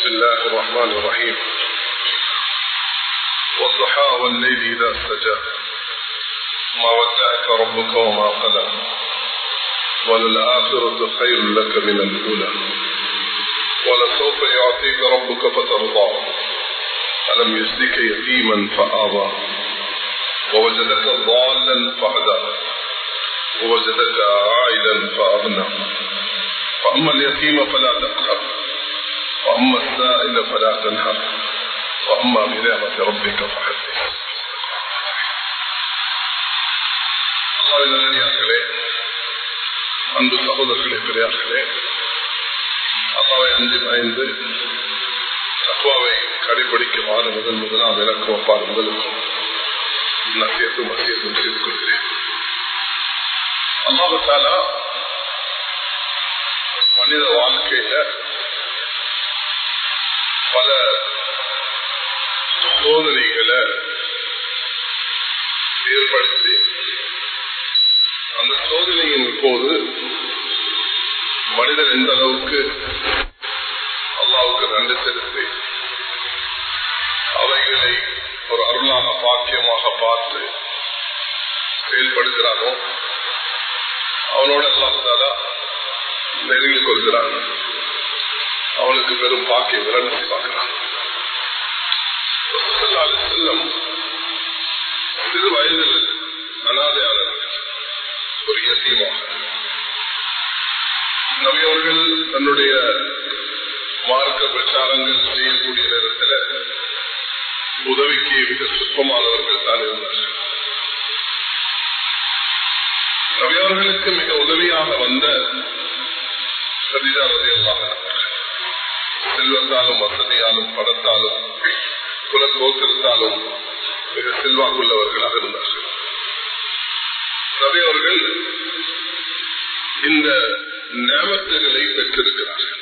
بسم الله الرحمن الرحيم والضحى والليل إذا سجى ما ودعك ربك وما قلى وللآخرة خير لك من الأولى ولسوف يعطيك ربك فترضى ألم يجدك يتيما فآوى ووجدك ضالا فهدى ووجدك عائلا فأغنى فأما اليتيم فلا تقهر وأما السائل فلا تنهر وأما بنعمة ربك فحدث நல்லே அன்பு சகோதரர்களே பெரியார்களே அல்லாவை அஞ்சு பயந்து தத்வாவை கடைபிடிக்குமாறு முதல் முதலாம் எனக்கும் அப்பா உங்களுக்கும் நசியத்தும் அசியத்தும் செய்து கொள்கிறேன் அல்லாஹாலா மனித வாழ்க்கையில பல சோதனைகளை ஏற்படுத்தி அந்த சோதனையின் போது மனிதன் எந்த அளவுக்கு அல்லாவுக்கு நன்றி செலுத்தி அவைகளை ஒரு அருளாக பாக்கியமாக பார்த்து செயல்படுகிறானோ அவனோட அல்லாஹாலா நெருங்கிக் கொள்கிறான் அவனுக்கு பெரும் பாக்கியம் விளம்பி பார்க்கிறான் செல்லம் சிறு வயதில் அனாதையாளர்கள் ஒரு இயற்கையாக நவியவர்கள் தன்னுடைய மார்க்க பிரச்சாரங்கள் செய்யக்கூடிய நேரத்தில் உதவிக்கு மிக சுத்தமானவர்கள் தான் இருந்தார்கள் நவியவர்களுக்கு மிக உதவியாக வந்த சதிதாரதையெல்லாம் செல்வத்தாலும் வசதியாலும் படத்தாலும் குல கோத்திரத்தாலும் மிக செல்வாக்குள்ளவர்களாக இருந்தார்கள் நபியவர்கள் இந்த நேமத்துகளை பெற்றிருக்கிறார்கள்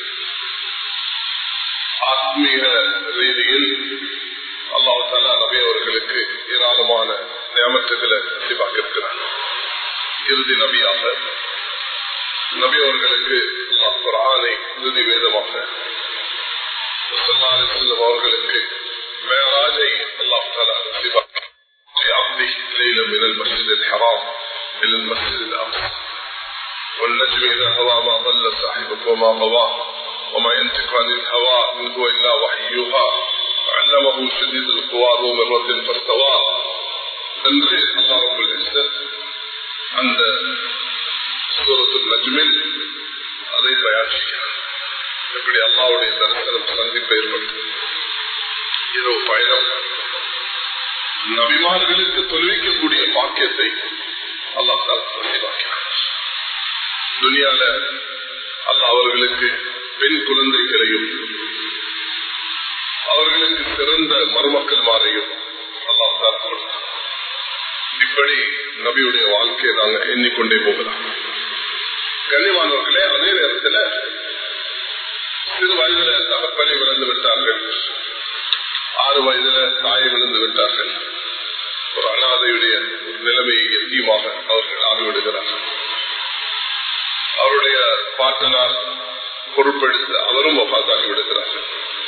ஆத்மீக ரீதியில் அல்லாஹாலா நபி அவர்களுக்கு ஏராளமான நியமத்துகளை சிவாக்கிருக்கிறார் இறுதி நபியாக நபி அவர்களுக்கு ஆணை இறுதி வேதமாக அவர்களுக்கு மேராஜை அல்லாஹாலா عبده ليلا من المسجد الحرام إلى المسجد الأقصى والنجم إذا هوى ما ضل صاحبك وما غوى وما ينطق عن الهوى إن هو إلا وحيها علمه شديد القوى ذو مرة فاستوى என்று அல்லா ரபுல் அந்த சூரத்து நஜ்மில் அதை தயார் செய்கிறார் எப்படி அல்லாவுடைய தரிசனம் சந்திப்பு ஏற்படுது இரவு பயணம் நபிமார்களுக்கு தொழுவிக்கக்கூடிய பாக்கியத்தை அல்லாஹால் பதிவாக்கினார் துனியால அல்ல அவர்களுக்கு பெண் குழந்தைகளையும் அவர்களுக்கு சிறந்த மருமக்கள் மாறையும் அல்லாஹால் கொடுத்தார் இப்படி நபியுடைய வாழ்க்கையை நாங்க எண்ணிக்கொண்டே போகலாம் கண்ணியமானவர்களே அதே நேரத்தில் சிறு வயதுல தகப்பனை விழுந்து விட்டார்கள் ஆறு வயதுல தாயை விழுந்து விட்டார்கள் ஒரு அனாதையுடைய நிலைமையை எத்தியமாக அவர்கள் ஆகிவிடுகிறார்கள் அவருடைய பாட்டனார் பொறுப்பெடுத்து அவரும் வபாத்தாகி விடுகிறார்கள்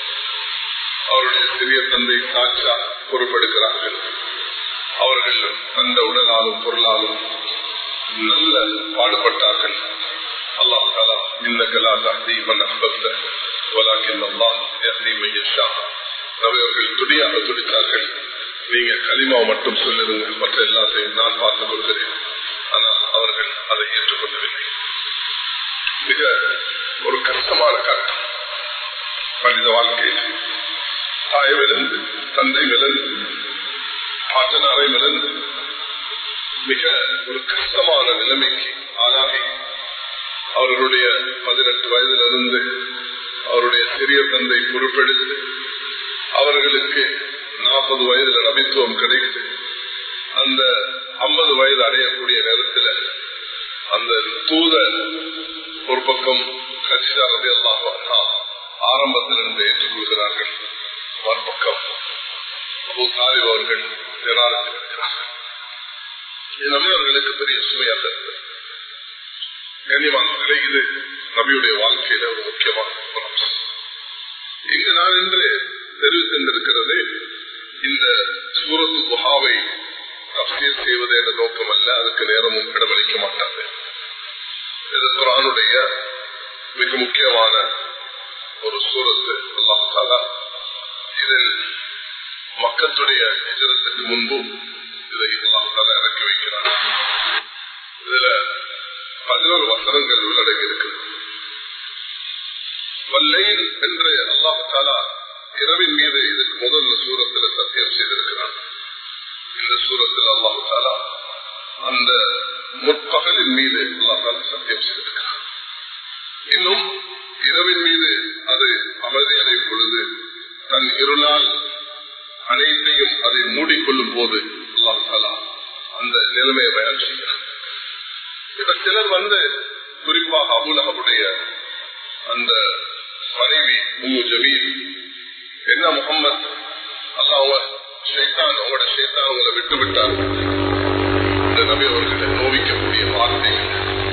அவருடைய சிறிய தந்தை சாட்சா பொறுப்பெடுக்கிறார்கள் அவர்கள் அந்த உடலாலும் பொருளாலும் நல்ல பாடுபட்டார்கள் அல்லாஹ் தாலா இன்னகலா தஹ்தி மன் அஹ்பப்த வலாக்கின் அல்லாஹ் யஹ்தி மன் யஷா அவர்கள் துடியாக துடித்தார்கள் நீங்க களிமா மட்டும் சொல்லிருங்க மற்ற எல்லாத்தையும் நான் பார்த்துக் கொள்கிறேன் ஆனால் அவர்கள் அதை ஏற்றுக்கொள்ளவில்லை மிக ஒரு கஷ்டமான கட்டம் மனித வாழ்க்கையில் தாய் விழுந்து தந்தை விழுந்து பாட்டனாரை விழுந்து மிக ஒரு கஷ்டமான நிலைமைக்கு ஆளாகி அவர்களுடைய பதினெட்டு வயதிலிருந்து அவருடைய சிறிய தந்தை பொறுப்பெடுத்து அவர்களுக்கு நாற்பது வயதுல நபித்துவம் கிடைத்து அந்த ஐம்பது வயது அடையக்கூடிய நேரத்தில் அந்த தூத ஒரு பக்கம் கட்சிதா ரவி அல்லாஹ் ஆரம்பத்திலிருந்து ஏற்றுக்கொள்கிறார்கள் மறுபக்கம் தாலிப் அவர்கள் நிராகரித்து இருக்கிறார்கள் இது நபியவர்களுக்கு பெரிய சுமையாக இருந்தது கண்ணியமானவர்களே இது நபியுடைய வாழ்க்கையில ஒரு முக்கியமான ஒரு அம்சம் இங்கு நான் என்று தெரிவித்திருக்கிறது இந்த சூரத்து குஹாவை தப்சீர் செய்வது என்ற நோக்கம் அல்ல அதுக்கு நேரமும் இடமளிக்க மாட்டாது இது குரானுடைய மிக முக்கியமான ஒரு சூரத்து அல்லாஹாலா இதில் மக்களுடைய எதிரத்துக்கு முன்பும் இதை அல்லாஹாலா இறக்கி வைக்கிறார் இதுல பதினோரு வசனங்கள் உள்ளடங்கி இருக்கு வல்லையில் என்று அல்லாஹாலா இரவின் மீது இதுக்கு முதல்ல சூரத்தில் சத்தியம் செய்திருக்கிறார் இந்த சூரத்தில் அல்லாஹாலா அந்த முற்பகலின் மீது அல்லாஹாலா சத்தியம் செய்திருக்கிறார் இன்னும் இரவின் மீது அது அமைதி அடையும் பொழுது தன் இருநாள் அனைத்தையும் அதை மூடிக்கொள்ளும் போது அல்லாஹாலா அந்த நிலைமையை பயன் செய்கிறார் இப்ப சிலர் வந்து குறிப்பாக அபுலகமுடைய அந்த மனைவி உம்மு ஜமீல் என்ன முகம்மது அல்ல அவங்க ஷைத்தான் அவங்களோட ஷைத்தான் அவங்களை விட்டு விட்டார் இந்த நபி அவர்களை நோவிக்கக்கூடிய வார்த்தைகள்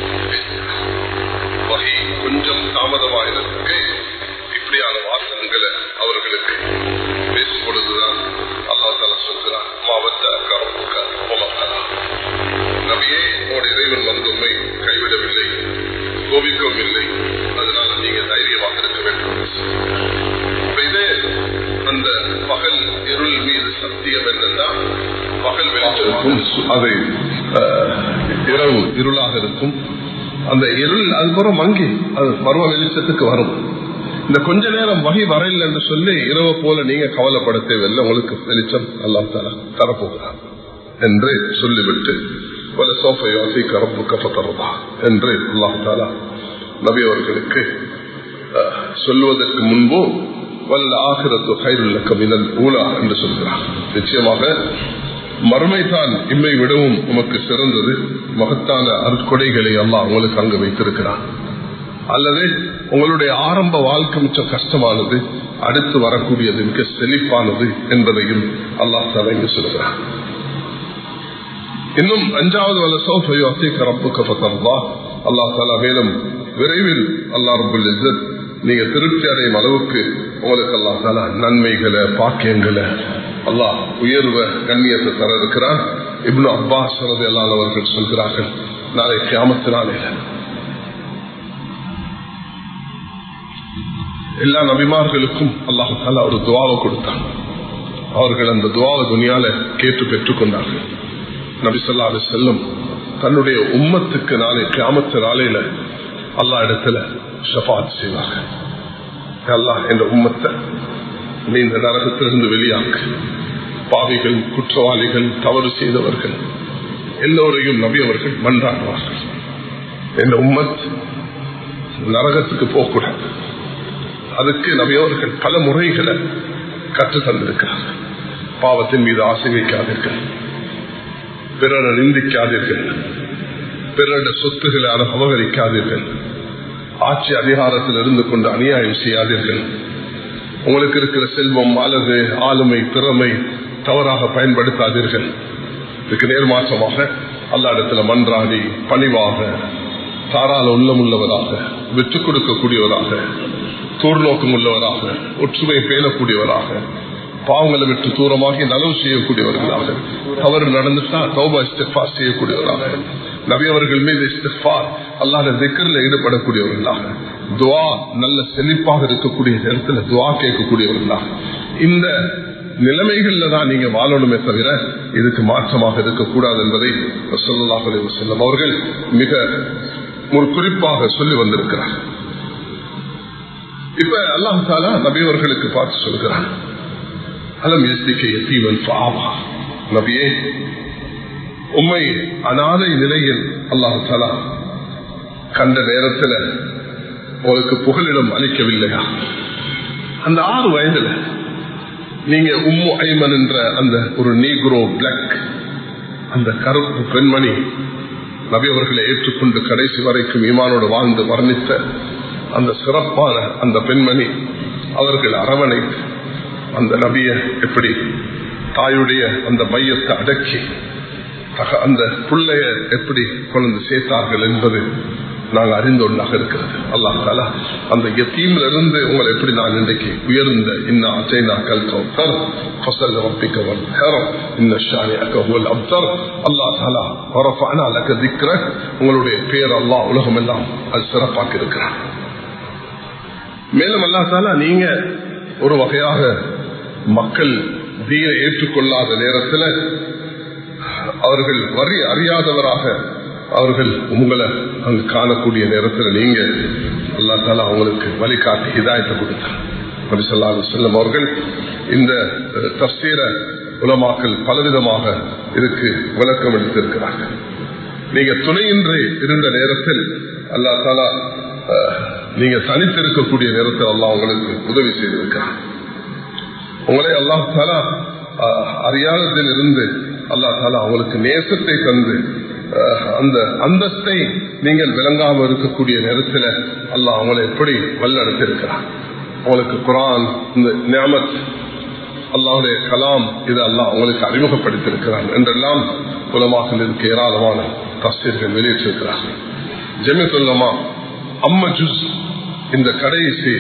வகை கொஞ்சம் தாமதமாயினத்துக்கு இப்படியான வாசகங்களை அவர்களுக்கு பேசும் பொழுதுதான் அல்லா தலா சொல்கிறான் மாவட்ட கரப்புக்கா நபியே உங்களோட இறைவன் வந்து உண்மை கைவிடவில்லை கோபிக்கவும் இல்லை அதனால நீங்க தைரியமாக இருக்க வேண்டும் இது அந்த பகல் இருள் மீது சத்தியம் என்னன்னா பகல் வெளிச்சம் அதை இரவு இருளாக இருக்கும் அந்த இருள் அதுக்கப்புறம் மங்கி அது பருவ வெளிச்சத்துக்கு வரும் இந்த கொஞ்ச நேரம் வகை வரையில் என்று சொல்லி இரவு போல நீங்க கவலைப்பட தேவையில்லை உங்களுக்கு வெளிச்சம் அல்லா தர தரப்போகிறார் என்று சொல்லிவிட்டு பல சோஃபை யோசி கரப்பு கப்பத்தரதா என்று அல்லாஹாலா நபி அவர்களுக்கு சொல்வதற்கு முன்பு வல்ல ஆகிரத்து கைருள்ள கமிதல் ஊலா என்று சொல்கிறார் நிச்சயமாக மறுமை தான் இம்மை விடவும் உமக்கு சிறந்தது மகத்தான அற்கொடைகளை எல்லாம் உங்களுக்கு அங்கு வைத்திருக்கிறார் அல்லது உங்களுடைய ஆரம்ப வாழ்க்கை மிச்சம் கஷ்டமானது அடுத்து வரக்கூடியது மிக செழிப்பானது என்பதையும் அல்லாஹ் தாலா இங்கு சொல்கிறார் இன்னும் அஞ்சாவது வல்ல சோஃபையோசிக்க ரப்புக்க பத்தர்வா அல்லாஹ் தாலா மேலும் விரைவில் அல்லா ரபுல் இஸ்ஸத் நீங்க திருப்தி அடையும் அளவுக்கு உங்களுக்கு அல்லா தாலா நன்மைகளை பாக்கியங்களை அல்லாஹ் உயர்வ கண்ணியத்தை தர இருக்கிறார் இப்னு அப்பாஸ் எல்லாம் அவர்கள் சொல்கிறார்கள் நாளை கியாமத்தினாலே எல்லா நபிமார்களுக்கும் அல்லாஹு தாலா ஒரு துவாவை கொடுத்தான் அவர்கள் அந்த துவாவை துணியால கேட்டு பெற்றுக் கொண்டார்கள் நபிசல்லா அலி செல்லம் தன்னுடைய உம்மத்துக்கு நாளை கிராமத்து நாளையில அல்லா இடத்துல ஷபாத் செய்வார்கள் அல்லாஹ் என்ற உம்மத்தை நீ இந்த நரகத்திலிருந்து வெளியாக்கு பாவிகள் குற்றவாளிகள் தவறு செய்தவர்கள் எல்லோரையும் நபி அவர்கள் மன்றாடுவார்கள் இந்த உம்மத் நரகத்துக்கு போகக்கூடாது அதுக்கு நபியவர்கள் பல முறைகளை கற்று தந்திருக்கிறார்கள் பாவத்தின் மீது ஆசை வைக்காதீர்கள் பிறரை நிந்திக்காதீர்கள் பிறருடைய சொத்துக்களை அபகரிக்காதீர்கள் ஆட்சி அதிகாரத்தில் இருந்து கொண்டு அநியாயம் செய்யாதீர்கள் உங்களுக்கு இருக்கிற செல்வம் அல்லது ஆளுமை திறமை தவறாக பயன்படுத்தாதீர்கள் இதுக்கு நேர்மாற்றமாக அல்லா இடத்துல மன்றாடி பணிவாக தாராள உள்ளம் உள்ளவராக விட்டுக் கொடுக்கக்கூடியவராக தூர்நோக்கம் உள்ளவராக ஒற்றுமை பேணக்கூடியவராக பாவங்களை விட்டு தூரமாகி நலவு செய்யக்கூடியவர்களாக தவறு நடந்துட்டா தௌபா இஸ்திஃபா செய்யக்கூடியவராக நபியவர்கள் மீது இஸ்திஃபா அல்லாத திக்கரில் ஈடுபடக்கூடியவர்களாக துவா நல்ல செழிப்பாக இருக்கக்கூடிய நேரத்தில் துவா கேட்கக்கூடியவர்களாக இந்த நிலைமைகள்ல தான் நீங்க வாழணுமே தவிர இதுக்கு மாற்றமாக இருக்கக்கூடாது என்பதை சொல்லலாக செல்லும் அவர்கள் மிக ஒரு குறிப்பாக சொல்லி வந்திருக்கிறார் இப்ப அல்லாஹ் தாலா நபியவர்களுக்கு பார்த்து சொல்கிறார் அலம் எஸ்திக்க எத்தீவன் பாவா நபியே உண்மை அனாதை நிலையில் அல்லாஹு தாலா கண்ட நேரத்தில் உங்களுக்கு புகலிடம் அளிக்கவில்லையா அந்த ஆறு வயதுல நீங்க உம்மு ஐமன் என்ற அந்த ஒரு நீக்ரோ பிளாக் அந்த கருப்பு பெண்மணி நபி அவர்களை ஏற்றுக்கொண்டு கடைசி வரைக்கும் ஈமானோடு வாழ்ந்து வர்ணித்த அந்த சிறப்பான அந்த பெண்மணி அவர்கள் அரவணைத்து அந்த நபிய எப்படி தாயுடைய அந்த மையத்தை அடக்கி அந்த பிள்ளைய எப்படி கொண்டு சேர்த்தார்கள் என்பது நாங்க அறிந்த ஒன்றாக இருக்கிறது அல்லாஹ் தாலா அந்த யத்தீம்ல இருந்து உங்களை எப்படி நான் இன்றைக்கு உயர்ந்த இன்ன அச்சைனா கல் கௌத்தர் ஃபசல் ரப்பிக்க வல் ஹரம் இன்ன ஷானி அக்கஹுல் அப்தர் அல்லாஹ் தாலா வரஃபஅனா லக திக்ர உங்களுடைய பேர் அல்லாஹ் உலகம் எல்லாம் அது சிறப்பாக்கி இருக்கிறான் மேலும் அல்லா தாலா நீங்க ஒரு வகையாக மக்கள் தீனை ஏற்றுக்கொள்ளாத நேரத்தில் அவர்கள் வரி அறியாதவராக அவர்கள் உங்களை அங்கு காணக்கூடிய நேரத்தில் நீங்க அல்லா தாலா அவங்களுக்கு வழிகாட்டி ஹிதாயத்தை கொடுத்தார் நபி ஸல்லல்லாஹு அலைஹி வஸல்லம் அவர்கள் இந்த அஹ், தஃசீர உலமாக்கள் பலவிதமாக இதுக்கு விளக்கம் எடுத்திருக்கிறார்கள் நீங்க துணையின்றி இருந்த நேரத்தில் அல்லா தாலா அஹ், நீங்க தனித்திருக்கக்கூடிய நேரத்தில் அல்லாஹ் உங்களுக்கு உதவி செய்திருக்கிறார் உங்களை அல்லாஹ் தாலா அஹ், அறியாததில் இருந்து அல்லா தாலா அவங்களுக்கு நேசத்தை தந்து அஹ், அந்த அந்தஸ்தை நீங்கள் விளங்காமல் இருக்கக்கூடிய நேரத்தில் அல்லாஹ் அவங்களை எப்படி வல்லெடுத்திருக்கிறார் உங்களுக்கு குரான் இந்த நியமத் அல்லாவுடைய கலாம் இது அல்லாஹ் உங்களுக்கு அறிமுகப்படுத்தியிருக்கிறார் என்றெல்லாம் புலமாக்கள் இருக்க ஏராளமான தஸ்தீர்கள் வெளியிட்டிருக்கிறார்கள் ஜெமித்துல்லமா அம்ம ஜுஸ் இந்த கடைசி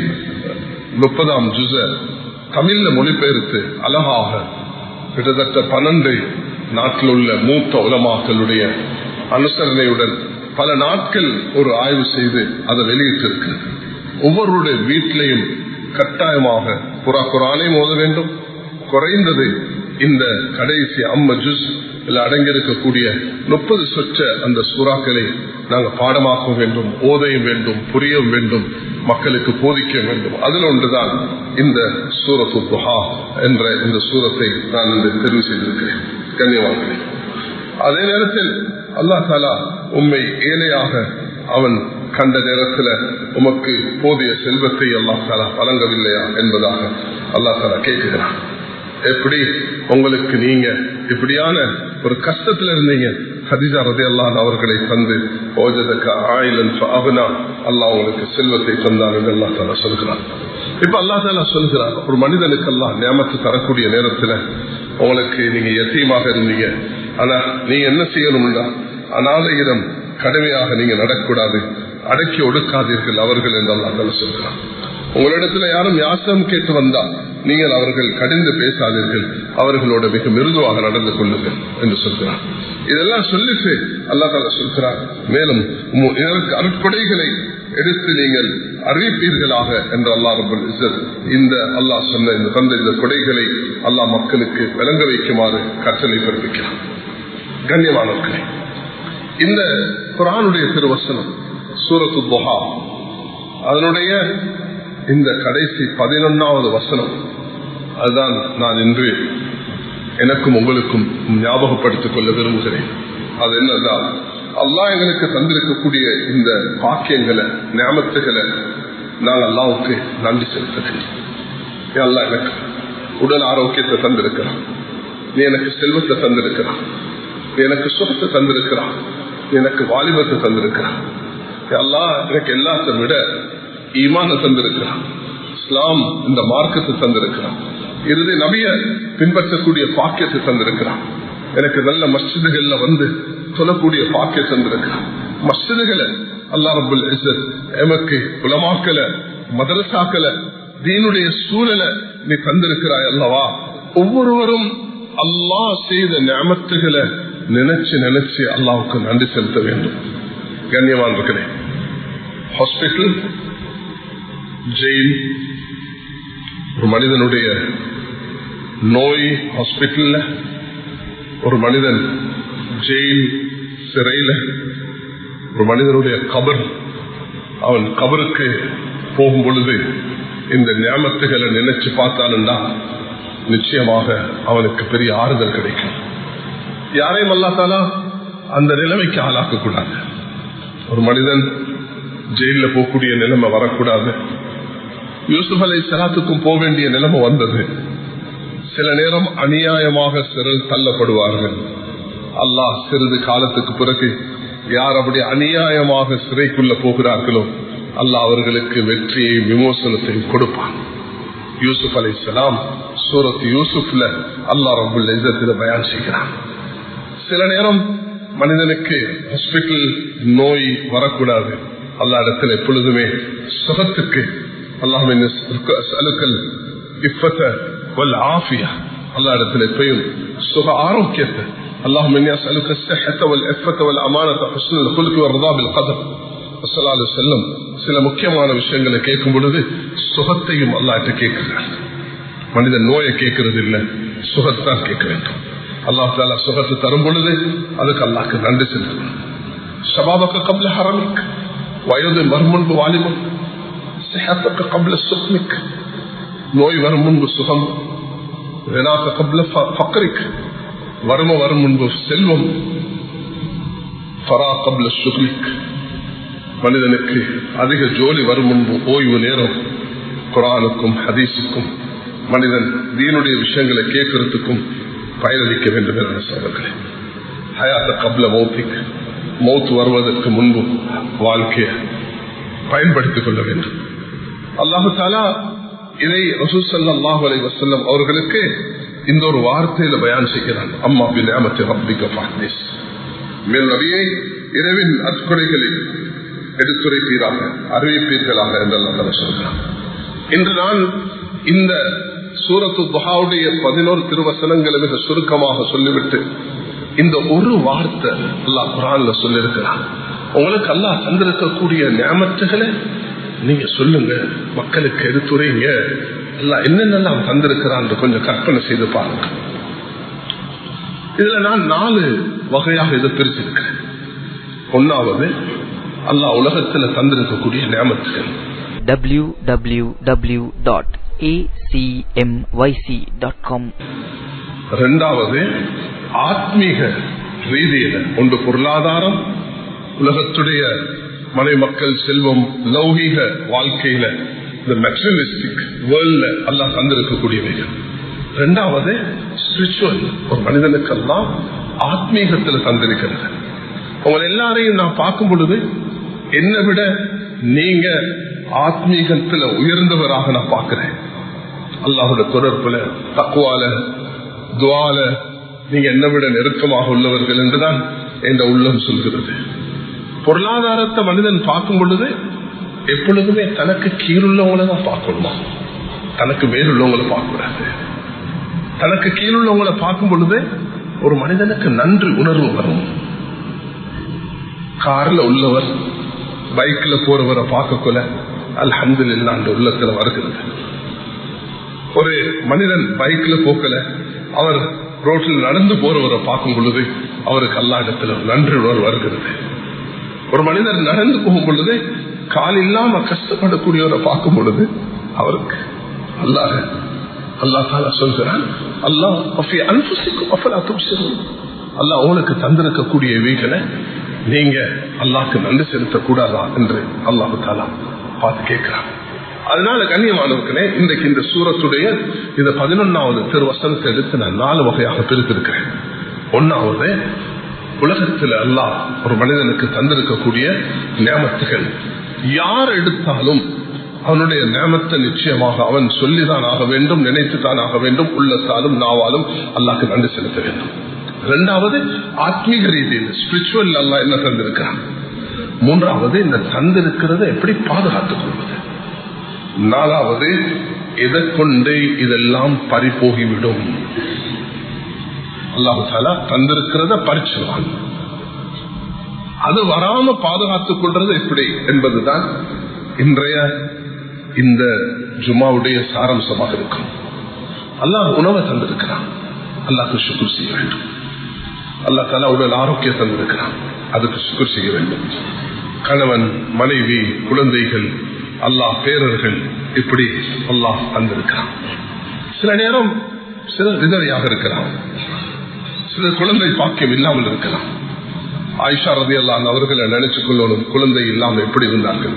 முப்பதாம் ஜுஸ தமிழ்ல மொழிபெயர்த்து அழகாக கிட்டத்தட்ட பன்னெண்டு நாட்டில் உள்ள மூத்த உலமாக்களுடைய அனுசரணையுடன் பல நாட்கள் ஒரு ஆய்வு செய்து அதை வெளியிட்டிருக்கு ஒவ்வொருடைய வீட்டிலையும் கட்டாயமாக புறா குரானையும் ஓத வேண்டும் குறைந்தது இந்த கடைசி அம்ம ஜுஸ் அடங்கியிருக்கக்கூடிய முப்பது சொச்ச அந்த சூறாக்களை நாங்கள் பாடமாக்க வேண்டும் ஓதையும் வேண்டும் புரியவும் வேண்டும் மக்களுக்கு போதிக்க வேண்டும் அதில் ஒன்றுதான் இந்த சூரத்து துஹா என்ற இந்த சூரத்தை நான் இந்த தெரிவு செய்திருக்கிறேன் கண்ணியவான்களே அதே நேரத்தில் அல்லா தாலா உண்மை ஏழையாக அவன் கண்ட நேரத்தில் உமக்கு போதிய செல்வத்தை அல்லா தாலா வழங்கவில்லையா என்பதாக அல்லா தாலா கேட்கிறான் எப்படி உங்களுக்கு நீங்க இப்படியான ஒரு கஷ்டத்துல இருந்தீங்க ஹதிஜா ரதி அல்லாஹ் அவர்களை தந்து ஓஜதக்க ஆயிலன் அகுனா அல்லாஹ் உங்களுக்கு செல்வத்தை தந்தான் என்று அல்லா தாலா சொல்கிறான் இப்ப அல்லா தாலா சொல்கிறார் ஒரு மனிதனுக்கு எல்லாம் நியமத்து தரக்கூடிய நேரத்துல உங்களுக்கு நீங்க எத்தியமாக இருந்தீங்க ஆனா நீங்க என்ன செய்யணும்னா அனாதையிடம் கடுமையாக நீங்க நடக்கூடாது அடக்கி ஒடுக்காதீர்கள் அவர்கள் என்று அல்லா தாலா சொல்கிறான் உங்களிடத்துல யாரும் யாசம் கேட்டு வந்தா நீங்கள் அவர்கள் கடிந்து பேசாதீர்கள் அவர்களோட மிக மிருதுவாக நடந்து கொள்ளுங்கள் என்று சொல்கிறார் இதெல்லாம் சொல்லிட்டு அல்லா தாலா சொல்கிறார் மேலும் இதற்கு அருட்கொடைகளை எடுத்து நீங்கள் அறிவிப்பீர்களாக என்று அல்லா ரபுல் இசத் இந்த அல்லாஹ் சொன்ன இந்த தந்த இந்த கொடைகளை அல்லாஹ் மக்களுக்கு விளங்க வைக்குமாறு கட்டளை பிறப்பிக்கிறார் கண்ணியமானவர்களே இந்த குரானுடைய திருவசனம் சூரத்து துஹா அதனுடைய இந்த கடைசி பதினொன்னாவது வசனம் அதுதான் நான் இன்று எனக்கும் உங்களுக்கும் ஞாபகப்படுத்திக் கொள்ள விரும்புகிறேன் அது என்னதான் அல்லாஹ் எங்களுக்கு தந்திருக்கக்கூடிய இந்த பாக்கியங்களை ஞாபகத்துகளை நான் அல்லாவுக்கு நன்றி செலுத்துகிறேன் அல்லா எனக்கு உடல் ஆரோக்கியத்தை தந்திருக்கிறான் நீ எனக்கு செல்வத்தை தந்திருக்கிறான் நீ எனக்கு சொத்தை தந்திருக்கிறான் நீ எனக்கு வாலிபத்தை தந்திருக்கிறான் எல்லாம் எனக்கு எல்லாத்தை விட ஈமான தந்திருக்கிறான் இஸ்லாம் இந்த மார்க்கத்தை தந்திருக்கிறான் இறுதி நபிய பின்பற்றக்கூடிய பாக்கியத்தை தந்திருக்கிறான் எனக்கு நல்ல மஸ்ஜிதுகள்ல வந்து சொல்லக்கூடிய பாக்கிய தந்திருக்கிறான் மஸ்ஜிதுகளை அல்லா ரபுல் எமக்கு உலமாக்கல மதரசாக்கல தீனுடைய சூழலை நீ தந்திருக்கிறாய் அல்லவா ஒவ்வொருவரும் அல்லாஹ் செய்த ஞாபகத்துகளை நினைச்சு நினைச்சு அல்லாவுக்கு நன்றி செலுத்த வேண்டும் கண்ணியவான் இருக்கிறேன் ஹாஸ்பிட்டல் ஜெயில் ஒரு மனிதனுடைய நோய் ஹாஸ்பிட்டல்ல ஒரு மனிதன் ஜெயில் சிறையில் ஒரு மனிதனுடைய கபர் அவன் கபருக்கு போகும் பொழுது இந்த ஞாபகத்துகளை நினைச்சு பார்த்தாலுண்டா நிச்சயமாக அவனுக்கு பெரிய ஆறுதல் கிடைக்கும் யாரையும் அல்லாத்தாலா அந்த நிலைமைக்கு ஆளாக்க கூடாது ஒரு மனிதன் ஜெயில போகக்கூடிய நிலைமை வரக்கூடாது யூசுப் அலை சலாத்துக்கும் போக வேண்டிய நிலைமை வந்தது சில நேரம் அநியாயமாக சிறல் தள்ளப்படுவார்கள் அல்லாஹ் சிறிது காலத்துக்கு பிறகு யார் அப்படி அநியாயமாக சிறைக்குள்ள போகிறார்களோ அல்லாஹ் அவர்களுக்கு வெற்றியை விமோசனத்தையும் கொடுப்பான் யூசுப் அலை சலாம் சூரத் யூசுப்ல அல்லா ரபுல் இசத்தில் பயன் செய்கிறான் சில நேரம் மனிதனுக்கு ஹாஸ்பிட்டல் நோய் வரக்கூடாது அல்லா இடத்துல எப்பொழுதுமே சுகத்துக்கு அல்லாஹின் அலுக்கல் இஃபத்த வல் ஆஃபியா அல்லா இடத்துல எப்பயும் சுக ஆரோக்கியத்தை اللهم اني اسالك الصحه والعفه والامانه وحسن الخلق والرضا بالقدر صلى الله عليه சில முக்கியமான விஷயங்களை கேட்கும் பொழுது சுகத்தையும் அல்லாட்ட கேட்கிறார் மனிதன் நோயை கேட்கறது இல்லை சுகத்தான் கேட்க வேண்டும் அல்லாஹ் தாலா சுகத்தை தரும் பொழுது அதுக்கு அல்லாக்கு நன்றி செலுத்தணும் சபாபக்க கபல ஹரமிக் வயது வரும் முன்பு வாலிபம் சிஹத்தக்க கபல சுக்மிக் நோய் வரும் முன்பு சுகம் வினாக்க கபல ஃபக்கரிக் வறும வரும் முன்பு செல்வம் ஃபரா கபல சுக்லிக் மனிதனுக்கு அதிக ஜோலி வரும் முன்பு ஓய்வு நேரம் குரானுக்கும் ஹதீஸுக்கும் மனிதன் தீனுடைய விஷயங்களை கேட்கறதுக்கும் பயனளிக்க வேண்டும் என்ற சோதர்களே ஹயாத்த கப்ல மௌத்திக் மௌத் வருவதற்கு முன்பு வாழ்க்கையை பயன்படுத்திக் கொள்ள வேண்டும் அல்லாஹு தாலா இதை ரசூசல்லாஹு அலை வசல்லம் அவர்களுக்கு இந்த ஒரு வார்த்தையில பயான் செய்கிறான் அம்மா பின் மேல் நபியை இரவின் அற்கொடைகளில் எடுத்துரைப்பீராக அறிவிப்பீர்களாக என்றெல்லாம் சொல்கிறான் இன்று நான் இந்த சூரத்து துஹாவுடைய பதினோரு திருவசனங்களை மிக சுருக்கமாக சொல்லிவிட்டு இந்த ஒரு வார்த்தை அல்லாஹ் குரான்ல சொல்லியிருக்கிறான் உங்களுக்கு அல்லாஹ் தந்திருக்கக்கூடிய நியமத்துகளை நீங்க சொல்லுங்க மக்களுக்கு எடுத்துரைங்க எல்லாம் என்னென்னலாம் தந்திருக்கிறான் கொஞ்சம் கற்பனை செய்து பாருங்க இதுல நான் நாலு வகையாக இதை பிரிச்சிருக்கிறேன் ஒன்னாவது அல்லாஹ் உலகத்துல தந்திருக்கக்கூடிய நியமத்துகள் www.acmyc.com ரெண்டாவது ஆத்மீக ரீதியில ஒன்று பொருளாதாரம் உலகத்துடைய மனை மக்கள் செல்வம் லௌகீக வாழ்க்கையில இந்த மெட்டரலிஸ்டிக் வேர்ல்ட்ல எல்லாம் தந்திருக்கக்கூடியவைகள் ரெண்டாவது ஸ்பிரிச்சுவல் ஒரு மனிதனுக்கெல்லாம் ஆத்மீகத்துல தந்திருக்கிறது உங்களை எல்லாரையும் நான் பார்க்கும் பொழுது என்னை விட நீங்க ஆத்மீகத்துல உயர்ந்தவராக நான் பார்க்கிறேன் அல்லாஹோட தொடர்புல தக்குவால துவால நீங்க என்னை விட நெருக்கமாக உள்ளவர்கள் என்றுதான் என்ற உள்ளம் சொல்கிறது பொருளாதாரத்தை மனிதன் பார்க்கும் பொழுது எப்பொழுதுமே தனக்கு கீழுள்ளவங்களை தான் பார்க்கணுமா தனக்கு மேலுள்ளவங்களை பார்க்கக்கூடாது தனக்கு கீழுள்ளவங்களை பார்க்கும் பொழுது ஒரு மனிதனுக்கு நன்றி உணர்வு வரும் கார்ல உள்ளவர் பைக்ல போறவரை பார்க்கக்குள்ள அல்ஹந்து அந்த உள்ளத்துல வருகிறது ஒரு மனிதன் பைக்ல போக்கல அவர் ரோட்டில் நடந்து போறவரை பார்க்கும் பொழுது அவருக்கு அல்லா இடத்துல நன்றி உணர்வு வருகிறது ஒரு மனிதர் நடந்து போகும் பொழுது கால் இல்லாம கஷ்டப்படக்கூடியவரை பார்க்கும் பொழுது அவருக்கு அல்லாஹ் அல்லா தாலா சொல்கிறான் அல்லாஹ் அன்புசிக்கும் அல்லாஹ் உங்களுக்கு தந்திருக்கக்கூடிய வீகளை நீங்க அல்லாஹ்க்கு நன்றி செலுத்தக்கூடாதா என்று அல்லாஹு தாலா பார்த்து கேட்கிறான் அதனால கண்ணியமானவர்களே இன்றைக்கு இந்த சூரத்துடைய இந்த பதினொன்னாவது திருவசனத்தை எடுத்து நான் நாலு வகையாக பிரித்திருக்கிறேன் ஒன்னாவது உலகத்தில் அல்லாஹ் ஒரு மனிதனுக்கு தந்திருக்கக்கூடிய நியமத்துகள் யார் எடுத்தாலும் அவனுடைய நியமத்தை நிச்சயமாக அவன் சொல்லிதான் ஆக வேண்டும் நினைத்துத்தான் ஆக வேண்டும் உள்ளத்தாலும் நாவாலும் அல்லாஹ்க்கு நன்றி செலுத்த வேண்டும் இரண்டாவது ஆத்மீக ரீதியில் ஸ்பிரிச்சுவல் அல்லா என்ன தந்திருக்கிறான் மூன்றாவது இந்த தந்திருக்கிறத எப்படி பாதுகாத்துக் கொள்வது நாலாவது எதை கொண்டு இதெல்லாம் பறிபோகிவிடும் அல்லாஹு தாலா தந்திருக்கிறத பறிச்சுவான் அது வராம பாதுகாத்துக் கொள்றது எப்படி என்பதுதான் இன்றைய இந்த ஜுமாவுடைய சாரம்சமாக இருக்கும் அல்லாஹ் உணவை தந்திருக்கிறான் அல்லாஹ்க்கு சுக்குர் செய்ய வேண்டும் அல்லா தாலா உடல் ஆரோக்கியம் தந்திருக்கிறான் அதுக்கு சுக்குர் செய்ய வேண்டும் கணவன் மனைவி குழந்தைகள் அல்லாஹ் பேரர்கள் இப்படி அல்லாஹ் தந்திருக்கிறான் சில நேரம் சிலர் விதவையாக இருக்கிறான் சிலர் குழந்தை பாக்கியம் இல்லாமல் இருக்கலாம் ஆயிஷா ரதி அல்லான் அவர்களை நினைச்சுக் கொள்ளணும் குழந்தை இல்லாமல் எப்படி இருந்தார்கள்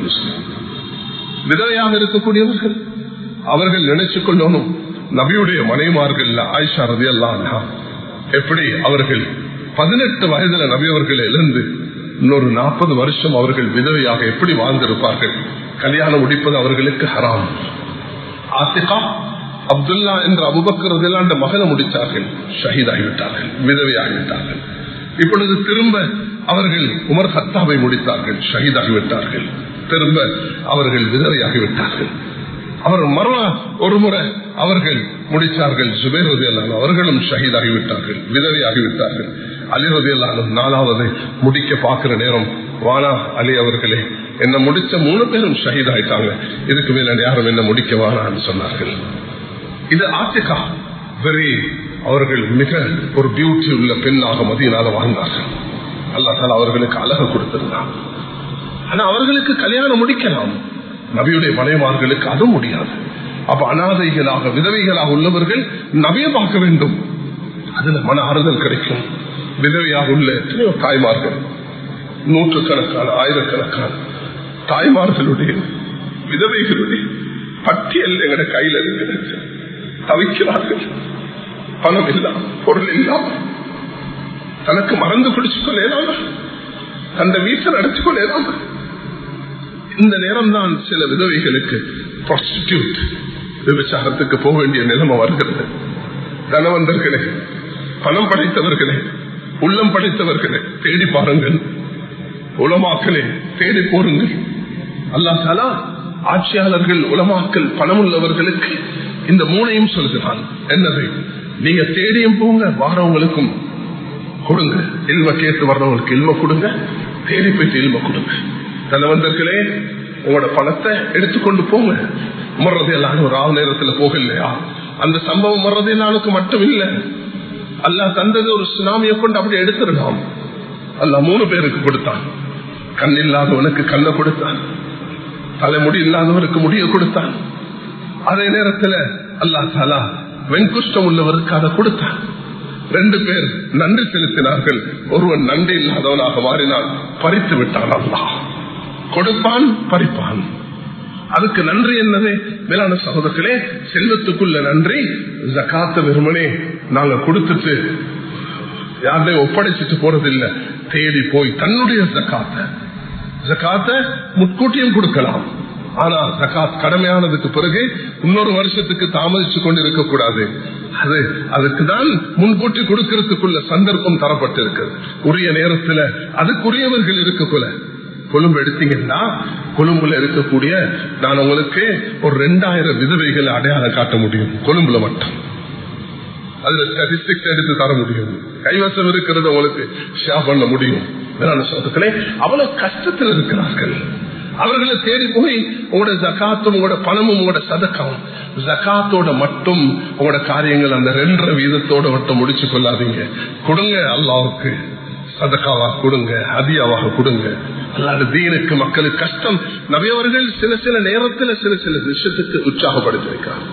விதவையாக இருக்கக்கூடியவர்கள் அவர்கள் நினைச்சுக் கொள்ளணும் நபியுடைய மனைமார்கள் ஆயிஷா ரதி அல்லான் எப்படி அவர்கள் பதினெட்டு வயதுல நபி அவர்களை இழந்து இன்னொரு நாற்பது வருஷம் அவர்கள் விதவையாக எப்படி வாழ்ந்திருப்பார்கள் கல்யாணம் முடிப்பது அவர்களுக்கு ஹராம் ஆசிகா அப்துல்லா என்ற அபுபக்கர் மகனை முடித்தார்கள் ஷஹீதாகிவிட்டார்கள் விதவையாகிவிட்டார்கள் இப்பொழுது திரும்ப அவர்கள் உமர் ஹத்தாவை முடித்தார்கள் ஷஹீதாகிவிட்டார்கள் திரும்ப அவர்கள் விதவையாகிவிட்டார்கள் அவர் மரண ஒரு முறை அவர்கள் முடிச்சார்கள் சுபேரதி அல்லாலும் அவர்களும் ஷஹீதாகிவிட்டார்கள் விதவையாகிவிட்டார்கள் அலிரதி அல்லாலும் நாலாவது முடிக்க பார்க்கிற நேரம் வானா அலி அவர்களே என்ன முடிச்ச மூணு பேரும் ஷஹீத் ஆயிட்டாங்க இதுக்கு மேல யாரும் என்ன முடிக்க வானான்னு சொன்னார்கள் இது ஆத்திகா வெரி அவர்கள் மிக ஒரு பியூட்டி உள்ள பெண்ணாக மதியனால வாழ்ந்தார்கள் அல்லா தால அவர்களுக்கு அழகு கொடுத்திருந்தான் ஆனா அவர்களுக்கு கல்யாணம் முடிக்கலாம் நபியுடைய மனைவார்களுக்கு அது முடியாது அப்ப அனாதைகளாக விதவைகளாக உள்ளவர்கள் நபியை பார்க்க வேண்டும் அதுல மன ஆறுதல் கிடைக்கும் விதவையாக உள்ள எத்தனையோ தாய்மார்கள் நூற்றுக்கணக்கான ஆயிரக்கணக்கான தாய்மார்களுடைய விதவைகளுடைய பட்டியல் எங்கட கையில் இருக்கிறது தவிக்கிறார்கள் பணம் இல்லாம பொருள் இல்லாம தனக்கு மறந்து பிடிச்சு கொள்ளலாம தந்த வீட்டை நடத்தி கொள்ளலாம இந்த நேரம் தான் சில விதவைகளுக்கு ப்ராஸ்டிடியூட் விபச்சாரத்துக்கு போக வேண்டிய நிலைமை வருகிறது தனவந்தர்களே பணம் படைத்தவர்களே உள்ளம் படைத்தவர்களே தேடி பாருங்கள் உலமாக்களே தேடி போருங்கள் அல்லா சாலா ஆட்சியாளர்கள் உலமாக்கல் பணம் உள்ளவர்களுக்கு இந்த மூணையும் சொல்கிறான் என்னது நீங்க தேடியும் போங்க வாரவங்களுக்கும் கொடுங்க இல்ம கேட்டு வர்றவங்களுக்கு இல்ம கொடுங்க தேடி போயிட்டு இல்ம கொடுங்க தனவந்தர்களே உங்களோட பணத்தை எடுத்துக்கொண்டு போங்க மர்றது எல்லாம் ஒரு ஆறு நேரத்துல போக இல்லையா அந்த சம்பவம் மர்றது நாளுக்கு மட்டும் இல்ல அல்லா தந்தது ஒரு சுனாமியை கொண்டு அப்படி எடுத்துடலாம் அல்ல மூணு பேருக்கு கொடுத்தான் கண் இல்லாதவனுக்கு கண்ணை கொடுத்தான் தலைமுடி இல்லாதவனுக்கு முடிய கொடுத்தான் அதே நேரத்தில் அல்லா தாலா வெண்குஷ்டம் உள்ளவருக்கு அதை கொடுத்தான் ரெண்டு பேர் நன்றி செலுத்தினார்கள் ஒருவன் நன்றி இல்லாதவனாக மாறினால் பறித்து விட்டான் அல்லா கொடுப்பான் பறிப்பான் அதுக்கு நன்றி என்னது மேலான சகோதரர்களே செல்வத்துக்குள்ள நன்றி ஜக்காத்த வெறுமனே நாங்க கொடுத்துட்டு யாரையும் ஒப்படைச்சிட்டு போறதில்லை தேடி போய் தன்னுடைய ஜக்காத்த ஜக்காத்த முட்கூட்டியும் கொடுக்கலாம் ஆனா ஜக்காத் கடமையானதுக்கு பிறகு இன்னொரு வருஷத்துக்கு தாமதிச்சு கொண்டு இருக்கக்கூடாது அது அதுக்கு தான் முன்கூட்டி கொடுக்கறதுக்குள்ள சந்தர்ப்பம் தரப்பட்டிருக்கிறது உரிய நேரத்துல அதுக்குரியவர்கள் இருக்கக்குள்ள கொழும்பு எடுத்தீங்கன்னா கொழும்புல இருக்கக்கூடிய நான் உங்களுக்கு ஒரு ரெண்டாயிரம் விதவைகளை அடையாளம் காட்ட முடியும் கொழும்புல மட்டும் அதுல ஸ்டாட்டிஸ்டிக்ஸ் எடுத்து தர முடியும் கைவசம் இருக்கிறது உங்களுக்கு ஷேர் பண்ண முடியும் அவ்வளவு கஷ்டத்தில் இருக்கிறார்கள் அவர்களை தேடி போய் உங்களோட ஜக்காத்தும் உங்களோட பணமும் உங்களோட சதக்காவும் ஜக்காத்தோட மட்டும் உங்களோட காரியங்கள் அந்த ரெண்டரை வீதத்தோட மட்டும் முடிச்சு கொள்ளாதீங்க கொடுங்க அல்லாவுக்கு சதக்காவா கொடுங்க அதியாவாக கொடுங்க அல்லாத தீனுக்கு மக்களுக்கு கஷ்டம் நபியவர்கள் சில சில நேரத்தில் சில சில விஷயத்துக்கு உற்சாகப்படுத்திருக்கிறார்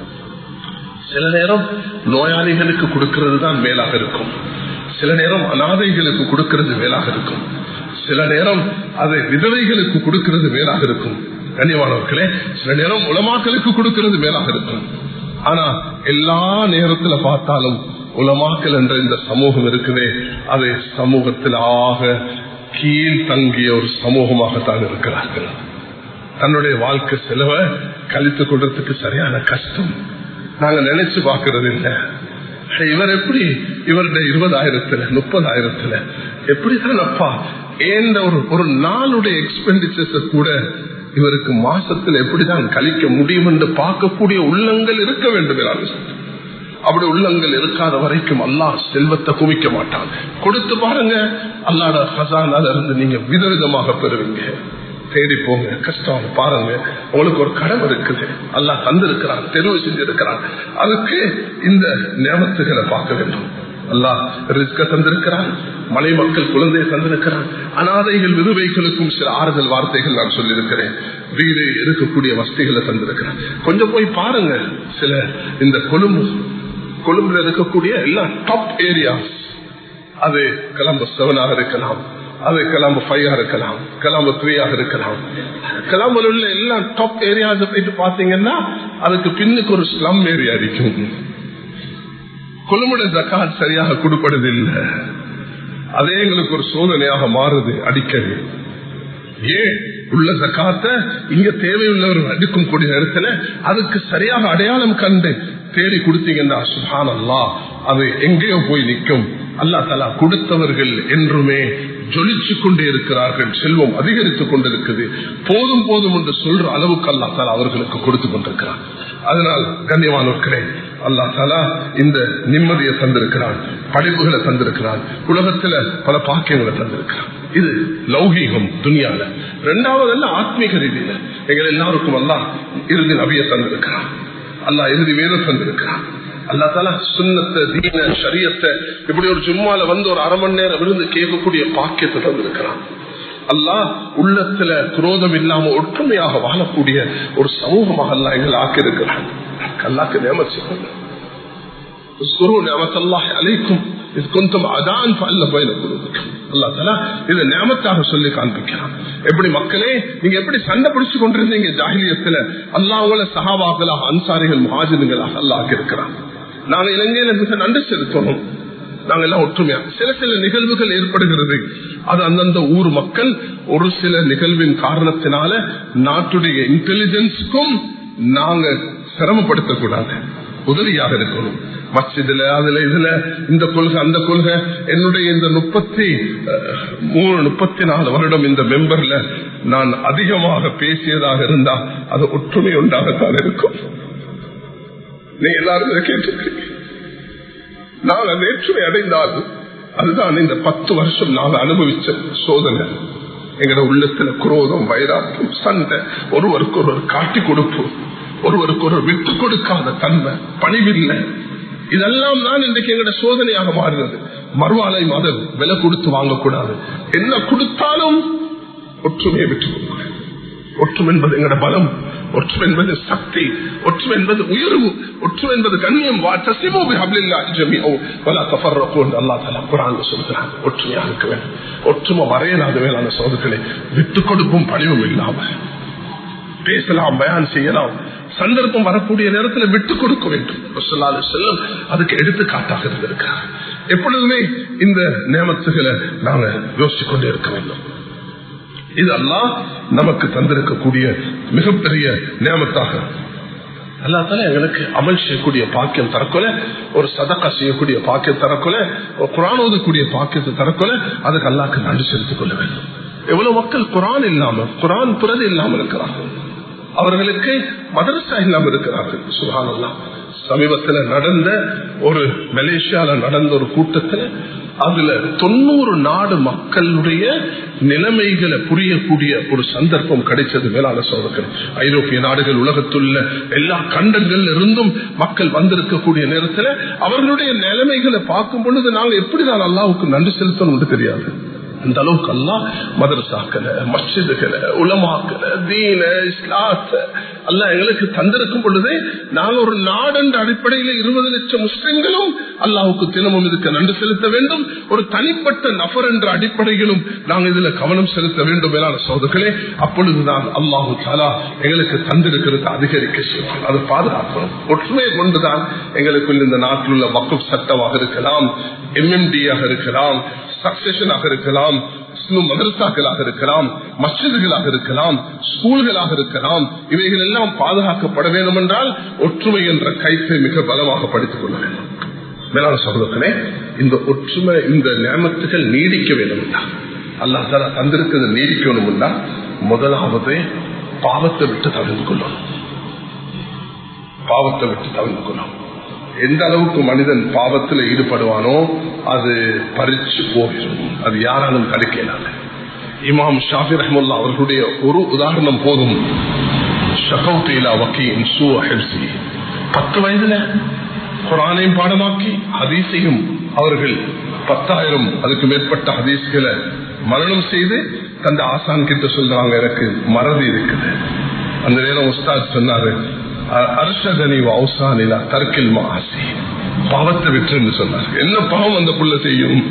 சில நேரம் நோயாளிகளுக்கு கொடுக்கிறது தான் மேலாக இருக்கும் சில நேரம் அனாதைகளுக்கு கொடுக்கிறது மேலாக இருக்கும் சில நேரம் அதை விதவைகளுக்கு கொடுக்கிறது மேலாக இருக்கும் கண்ணியமானவர்களே சில நேரம் உலமாக்களுக்கு கொடுக்கிறது மேலாக இருக்கும் ஆனா எல்லா நேரத்துல பார்த்தாலும் உலமாக்கல் என்ற இந்த சமூகம் இருக்குதே அது சமூகத்தில் ஆக கீழ் தங்கிய ஒரு சமூகமாகத்தான் இருக்கிறார்கள் தன்னுடைய வாழ்க்கை செலவை கழித்துக் கொள்றதுக்கு சரியான கஷ்டம் நாங்க நினைச்சு பாக்குறது இல்லை இவர் எப்படி இவருடைய இருபதாயிரத்துல முப்பதாயிரத்துல எப்படிதான் அப்பா ஏந்த ஒரு ஒரு நாளுடைய எக்ஸ்பெண்டிச்சர்ஸ் கூட இவருக்கு மாசத்துல எப்படிதான் கழிக்க முடியும் என்று பார்க்கக்கூடிய உள்ளங்கள் இருக்க வேண்டும் அப்படி உள்ளங்கள் இருக்காத வரைக்கும் அல்லாஹ் செல்வத்தை குவிக்க மாட்டான் கொடுத்து பாருங்க அல்லாட ஹசானால இருந்து நீங்க விதவிதமாக பெறுவீங்க தேடி போங்க கஷ்டம் பாருங்க உங்களுக்கு ஒரு கடமை இருக்குது அல்லா தந்திருக்கிறான் தெரிவு செஞ்சிருக்கிறான் அதுக்கு இந்த நியமத்துகளை பார்க்க வேண்டும் அல்லா ரிஸ்க தந்திருக்கிறான் மலை மக்கள் குழந்தையை தந்திருக்கிறான் அனாதைகள் விதவைகளுக்கும் சில ஆறுதல் வார்த்தைகள் நான் சொல்லியிருக்கிறேன் வீடு இருக்கக்கூடிய வசதிகளை தந்திருக்கிறேன் கொஞ்சம் போய் பாருங்க சில இந்த கொழும்பு கொழும்புல இருக்கக்கூடிய எல்லா டாப் ஏரியாஸ் அது கிளம்ப செவனாக இருக்கலாம் அது கிளம்பு ஃபைவா இருக்கலாம் கிளம்பு த்ரீயாக இருக்கலாம் கிளம்புல உள்ள எல்லா டாப் ஏரியாஸ் போயிட்டு பாத்தீங்கன்னா அதுக்கு பின்னுக்கு ஒரு ஸ்லம் ஏரியா இருக்கும் கொழும்புட ஜக்காத் சரியாக கொடுப்படுதில்லை அதே எங்களுக்கு ஒரு சோதனையாக மாறுது அடிக்கடி ஏன் உள்ள ஜக்காத்த இங்க தேவையுள்ளவர் அடுக்கும் கூடிய நேரத்துல அதுக்கு சரியாக அடையாளம் கண்டு தேடி கொடுத்தீங்கன்னா சுஹான் அல்லா அது எங்கேயோ போய் நிற்கும் அல்லா தலா கொடுத்தவர்கள் என்றுமே ஜொலிச்சு கொண்டே இருக்கிறார்கள் செல்வம் அதிகரித்துக் கொண்டிருக்குது போதும் போதும் என்று சொல்ற அளவுக்கு அல்லா தாலா அவர்களுக்கு கொடுத்து கொண்டிருக்கிறார் அதனால் கண்ணியமானவர்களே அல்லா தாலா இந்த நிம்மதியை தந்திருக்கிறான் படைப்புகளை தந்திருக்கிறான் உலகத்துல பல பாக்கியங்களை தந்திருக்கிறான் இது லௌகீகம் துனியால இரண்டாவது அல்ல ஆத்மீக ரீதியில எங்கள் எல்லாருக்கும் அல்லா இறுதி நபிய தந்திருக்கிறான் அல்லா இறுதி வேதம் தந்திருக்கிறான் அல்லா தாலா சுண்ணத்தை தீன சரியத்தை இப்படி ஒரு ஜும்மால வந்து ஒரு அரை மணி நேரம் விழுந்து கேட்கக்கூடிய பாக்கியத்தை தந்திருக்கிறான் அல்லாஹ் உள்ளத்துல குரோதம் இல்லாம ஒற்றுமையாக வாழக்கூடிய ஒரு சமூகமாக அல்லா எங்களை ஆக்கியிருக்கிறான் அல்லாக்கு நியமச்சு அழைக்கும் இது கொஞ்சம் அதான் அல்ல பயண அல்லா தலா இதை நியமத்தாக சொல்லி காண்பிக்கிறான் எப்படி மக்களே நீங்க எப்படி சண்டை பிடிச்சு கொண்டிருந்தீங்க ஜாகிலியத்துல அல்லாஹ் சகாபாக்களாக அன்சாரிகள் மகாஜனுங்களாக அல்லாஹ் இருக்கிறான் நாங்க இலங்கையில மிக நன்றி செலுத்தணும் நாங்க எல்லாம் ஒற்றுமையா சில சில நிகழ்வுகள் ஏற்படுகிறது அது அந்தந்த ஊர் மக்கள் ஒரு சில நிகழ்வின் காரணத்தினால நாட்டுடைய இன்டெலிஜென்ஸ்க்கும் நாங்க சிரமப்படுத்தக்கூடாது உதவியாக இருக்கணும் மஸ்ஜிதுல அதுல இதுல இந்த கொள்கை அந்த கொள்கை என்னுடைய இந்த முப்பத்தி மூணு முப்பத்தி நாலு வருடம் இந்த மெம்பர்ல நான் அதிகமாக பேசியதாக இருந்தா அது ஒற்றுமை உண்டாகத்தான் இருக்கும் நீ எல்லாரும் கேட்டிருக்கீங்க நாங்க நேற்றுமை அடைந்தால் அதுதான் இந்த பத்து வருஷம் நாங்க அனுபவிச்ச சோதனை எங்கட உள்ளத்துல குரோதம் வைராக்கியம் சண்டை ஒருவருக்கு ஒருவர் காட்டி கொடுப்பு ஒருவருக்கு ஒரு விட்டு கொடுக்காத தன்மை பணிவில்லை இதெல்லாம் தான் இன்றைக்கு எங்கட சோதனையாக மாறுகிறது மறுவாலை மத விலை கொடுத்து வாங்கக்கூடாது என்ன கொடுத்தாலும் ஒற்றுமையை விட்டு கொடுக்கிறேன் ஒற்றுமை என்பது எங்கட பலம் ஒற்றுமை என்பது சக்தி ஒற்றுமை என்பது உயர்வு ஒற்றுமை என்பது கண்ணியம் ஒற்றுமையாக இருக்க வேண்டும் ஒற்றுமை வரையலாத வேளாண் சோதர்களை விட்டு கொடுப்பும் பணிவும் இல்லாம பேசலாம் பயான் செய்யலாம் சந்தர்ப்பம் வரக்கூடிய நேரத்தில் விட்டு கொடுக்க வேண்டும் செல்லும் அதுக்கு எடுத்துக்காட்டாக இருந்திருக்கிறார் எப்பொழுதுமே இந்த நியமத்துகளை நாங்க யோசிச்சுக் கொண்டே இருக்க வேண்டும் இதெல்லாம் நமக்கு தந்திருக்கக்கூடிய மிகப்பெரிய நியமத்தாக அல்லாத்தால எங்களுக்கு அமல் செய்யக்கூடிய பாக்கியம் தரக்கொல ஒரு சதக்கா செய்யக்கூடிய பாக்கியம் தரக்கொல ஒரு குரான் ஓதக்கூடிய பாக்கியத்தை தரக்கொல அதுக்கு அல்லாக்கு நன்றி செலுத்திக் கொள்ள வேண்டும் எவ்வளவு மக்கள் குரான் இல்லாம குரான் பிறகு இல்லாமல் இருக்கிறார்கள் அவர்களுக்கு மதரசா இல்லாமல் இருக்கிறார்கள் சுகானல்லா சமீபத்தில் நடந்த ஒரு மலேசியால நடந்த ஒரு கூட்டத்தில் அதுல தொண்ணூறு நாடு மக்களுடைய நிலைமைகளை புரியக்கூடிய ஒரு சந்தர்ப்பம் கிடைச்சது மேலான சோதர்கள் ஐரோப்பிய நாடுகள் உலகத்துள்ள எல்லா கண்டங்கள்ல இருந்தும் மக்கள் வந்திருக்கக்கூடிய நேரத்தில் அவர்களுடைய நிலைமைகளை பார்க்கும் பொழுது நாங்கள் எப்படிதான் அல்லாவுக்கு நன்றி செலுத்தணும் தெரியாது அந்த அளவுக்கு எல்லாம் மதரசாக்களை மஸ்ஜிதுகளை உலமாக்களை தீன இஸ்லாத்த எல்லாம் எங்களுக்கு தந்திருக்கும் பொழுதே நாங்கள் ஒரு நாடென்ற அடிப்படையில் இருபது லட்சம் முஸ்லிம்களும் அல்லாவுக்கு தினமும் இதுக்கு நன்றி செலுத்த வேண்டும் ஒரு தனிப்பட்ட நபர் என்ற அடிப்படையிலும் நாங்கள் இதுல கவனம் செலுத்த வேண்டும் மேலான சோதர்களே அப்பொழுதுதான் அல்லாஹு தாலா எங்களுக்கு தந்திருக்கிறது அதிகரிக்க செய்வோம் அதை பாதுகாக்கணும் ஒற்றுமையை கொண்டுதான் எங்களுக்குள் இந்த நாட்டில் உள்ள மக்கள் சட்டமாக இருக்கலாம் எம்எம்டியாக இருக்கலாம் சக்சஷனாக இருக்கலாம் மதரசாக்களாக இருக்கலாம் மஸ்ஜிதுகளாக இருக்கலாம் ஸ்கூல்களாக இருக்கலாம் இவைகள் எல்லாம் பாதுகாக்கப்பட வேண்டும் என்றால் ஒற்றுமை என்ற கைத்தை மிக பலமாக படித்துக் கொள்ள வேண்டும் மேலான சகோதரர்களே இந்த ஒற்றுமை இந்த நியமத்துகள் நீடிக்க வேண்டும் என்றால் அல்லா தாலா தந்திருக்கிறது நீடிக்கணும் என்றால் முதலாவது பாவத்தை விட்டு தவிர்த்து கொள்ளணும் பாவத்தை விட்டு தவிர்த்து கொள்ளணும் எந்த அளவுக்கு மனிதன் பாவத்தில் ஈடுபடுவானோ அது பறிச்சு போயிடும் அது யாராலும் தடுக்கலாம் இமாம் ஷாஃபி ரஹமுல்லா அவர்களுடைய ஒரு உதாரணம் போதும் பத்து வயதுல குரானையும் பாடமாக்கி ஹதீஸையும் அவர்கள் பத்தாயிரம் அதுக்கு மேற்பட்ட ஹதீஸ்களை மரணம் செய்து தந்த ஆசான் கிட்ட சொல்றாங்க எனக்கு மறதி இருக்குது அந்த நேரம் உஸ்தாத் சொன்னாரு அரசதனி வௌசானிலா தற்கில் மாசி பாவத்தை விட்டு சொன்னார் என்ன பாவம் அந்த புள்ள செய்யும்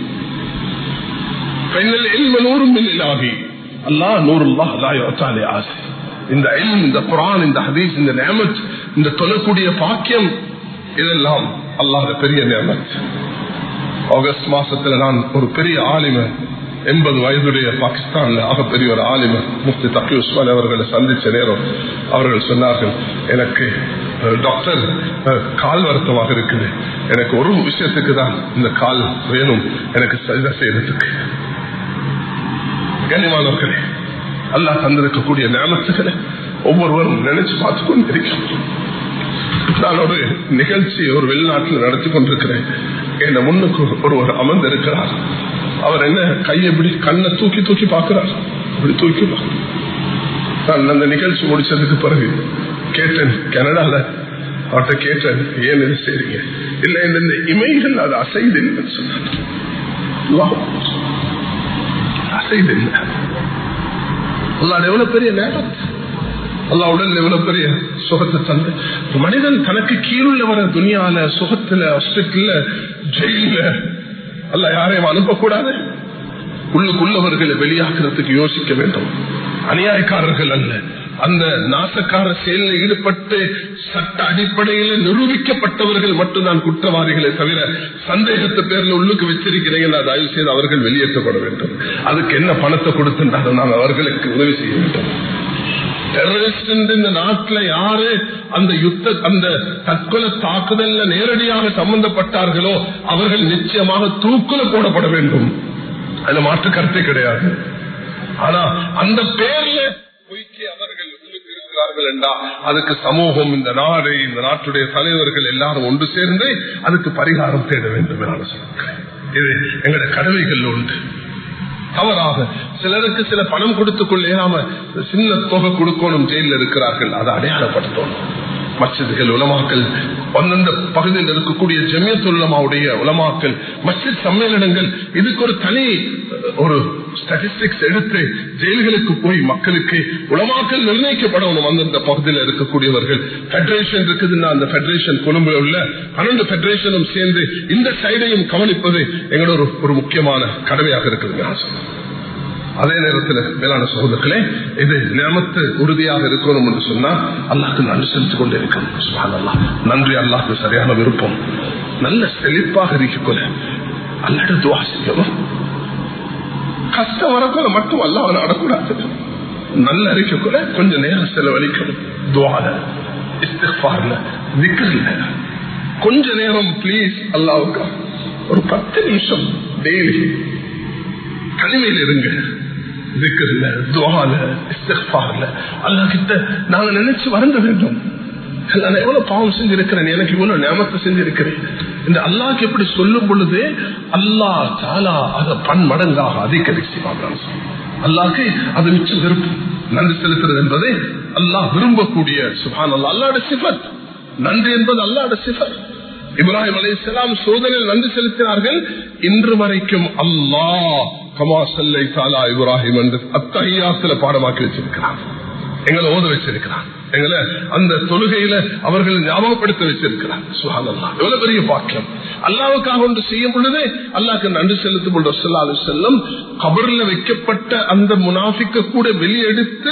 இந்த இந்த குரான் இந்த ஹதீஸ் இந்த நேமத் இந்த தொழக்கூடிய பாக்கியம் இதெல்லாம் அல்லாத பெரிய நேமத் ஆகஸ்ட் மாசத்துல நான் ஒரு பெரிய ஆலிம எண்பது வயதுடைய பாகிஸ்தான்ல ஆகப்பெரிய ஒரு ஆலிம முஃப்தி தக்கி உஸ்மான் அவர்களை சந்திச்ச நேரம் அவர்கள் சொன்னார்கள் எனக்கு டாக்டர் கால் வருத்தமாக இருக்குது எனக்கு ஒரு விஷயத்துக்கு தான் இந்த கால் வேணும் எனக்கு சரிதா செய்யறதுக்கு கனிமானவர்களே அல்லாஹ் தந்திருக்கக்கூடிய நியமத்துகளை ஒவ்வொருவரும் நினைச்சு பார்த்து கொண்டிருக்கிறோம் நான் ஒரு நிகழ்ச்சி ஒரு வெளிநாட்டில் நடத்தி கொண்டிருக்கிறேன் என் முன்னுக்கு ஒருவர் அமர்ந்திருக்கிறார் அவர் என்ன கையை இப்படி கண்ணை தூக்கி தூக்கி பார்க்கிறார் இப்படி தூக்கி பார்க்கிறார். நான் அந்த நிகழ்ச்சி முடிச்சதுக்கு பிறகு கேட்டேன் கனடால அவர்கிட்ட கேட்டேன் ஏன் இது செய்றீங்க இல்ல இந்த இந்த இமைகள் அது அசைது இல்லைன்னு சொன்னாங்க அல்லாஹ். அசைது இல்லை அல்லாஹ் எவ்வளவு பெரிய நேரம் அல்லாஹ் உடல் எவ்வளவு பெரிய சுகத்தை தந்து ஒரு மனிதன் தனக்கு கீழுள்ள வர துணியால சுகத்துல ஹாஸ்பிட்டல்ல ஜெயில அல்ல யாரையும் அனுப்பக்கூடாது உள்ளுக்குள்ளவர்களை வெளியாக்குறதுக்கு யோசிக்க வேண்டும் அநியாயக்காரர்கள் அல்ல அந்த நாசக்கார செயலில் ஈடுபட்டு சட்ட அடிப்படையில் நிரூபிக்கப்பட்டவர்கள் மட்டும்தான் குற்றவாளிகளை தவிர சந்தேகத்தை பேர்ல உள்ளுக்கு வச்சிருக்கிறீங்க தயவு செய்து அவர்கள் வெளியேற்றப்பட வேண்டும் அதுக்கு என்ன பணத்தை கொடுத்துட்டாலும் நான் அவர்களுக்கு உதவி செய்ய வேண்டும் டெரரிஸ்ட் இந்த நாட்டில் யாரு அந்த யுத்த அந்த தற்கொலை தாக்குதல்ல நேரடியாக சம்பந்தப்பட்டார்களோ அவர்கள் நிச்சயமாக தூக்குல போடப்பட வேண்டும் அதுல மாற்று கருத்தே கிடையாது ஆனா அந்த பேர்ல பொய்க்கு அவர்கள் உள்ளுக்கு இருக்கிறார்கள் என்றா அதுக்கு சமூகம் இந்த நாடு இந்த நாட்டுடைய தலைவர்கள் எல்லாரும் ஒன்று சேர்ந்து அதுக்கு பரிகாரம் தேட வேண்டும் என சொல்லுகிறேன் இது எங்களுடைய கடமைகள் உண்டு தவறாக சிலருக்கு சில பணம் கொடுத்துக் கொள்ளாம சின்ன தொகை கொடுக்கணும் ஜெயில இருக்கிறார்கள் அதை அடையாளப்படுத்தணும் மசிதுகள் உலமாக்கள் அந்தந்த பகுதியில் இருக்கக்கூடிய ஜமியத் உலமாவுடைய உலமாக்கள் மஸ்ஜித் சம்மேளனங்கள் இதுக்கு ஒரு தனி ஒரு ஸ்டாட்டிஸ்டிக்ஸ் எடுத்து ஜெயில்களுக்கு போய் மக்களுக்கு உலமாக்கள் நிர்ணயிக்கப்படணும் அந்தந்த பகுதியில் இருக்கக்கூடியவர்கள் பெடரேஷன் இருக்குதுன்னா அந்த பெடரேஷன் கொழும்புல உள்ள பன்னெண்டு பெடரேஷனும் சேர்ந்து இந்த சைடையும் கவனிப்பது எங்களோட ஒரு ஒரு முக்கியமான கடமையாக இருக்குது நான் சொல்றேன் அதே நேரத்தில் மேலான சகோதரர்களே இது நியமத்து உறுதியாக இருக்கணும் என்று சொன்னா அல்லாஹ்க்கு நன்றி செலுத்திக் கொண்டே இருக்கணும் சுப்ஹானல்லாஹ். நன்றி அல்லாஹ்க்கு சரியான விருப்பம் நல்ல செழிப்பாக இருக்கக்கூட அல்லாட துவா செய்யணும் கஷ்டம் வரக்கூட மட்டும் அல்லாஹ் நடக்கூடாது நல்ல அறிக்கைக்குள்ள கொஞ்சம் நேரம் செலவழிக்கணும் துவால இஸ்திஃபார்ல விக்கர்ல கொஞ்ச நேரம் ப்ளீஸ் அல்லாவுக்கு ஒரு பத்து நிமிஷம் டெய்லி தனிமையில் இருங்க விக்கர்ல துவால இஸ்திஃபார்ல அல்லாஹ் கிட்ட நாங்க நினைச்சு வருந்த வேண்டும் நான் எவ்வளவு பாவம் செஞ்சிருக்கிறேன் எனக்கு இவ்வளவு ஞாபகத்தை செஞ்சிருக்கிறேன் இந்த அல்லாஹ் எப்படி சொல்லும் பொழுது அல்லாஹ் தாலா அதை பன்மடங்காக அதிகரிச்சு அல்லாஹ்க்கு அது மிச்சம் விருப்பம் நன்றி செலுத்துறது என்பதை அல்லாஹ் விரும்பக்கூடிய சுபான் அல்லா அல்லாட சிஃபத் நன்றி என்பது அல்லாட சிஃபத் இப்ராஹிம் அலைஹிஸ்ஸலாம் சோதனையில் நன்றி செலுத்தினார்கள் இன்று வரைக்கும் அல்லாஹ் கமா சல்லை தாலா இப்ராஹிம் என்று அத்தகையாத்துல பாடமாக்கி வச்சிருக்கிறான் எங்களை ஓத வச்சிருக்கிறான் எங்களை அந்த தொழுகையில அவர்கள் ஞாபகப்படுத்த வச்சிருக்கிறார் சுகாதல்லா எவ்வளவு பெரிய பாக்கியம் அல்லாவுக்காக ஒன்று செய்யும் பொழுது அல்லாக்கு நன்றி செலுத்தும் பொழுது சொல்லாது செல்லும் கபர்ல வைக்கப்பட்ட அந்த முனாஃபிக்க கூட வெளியெடுத்து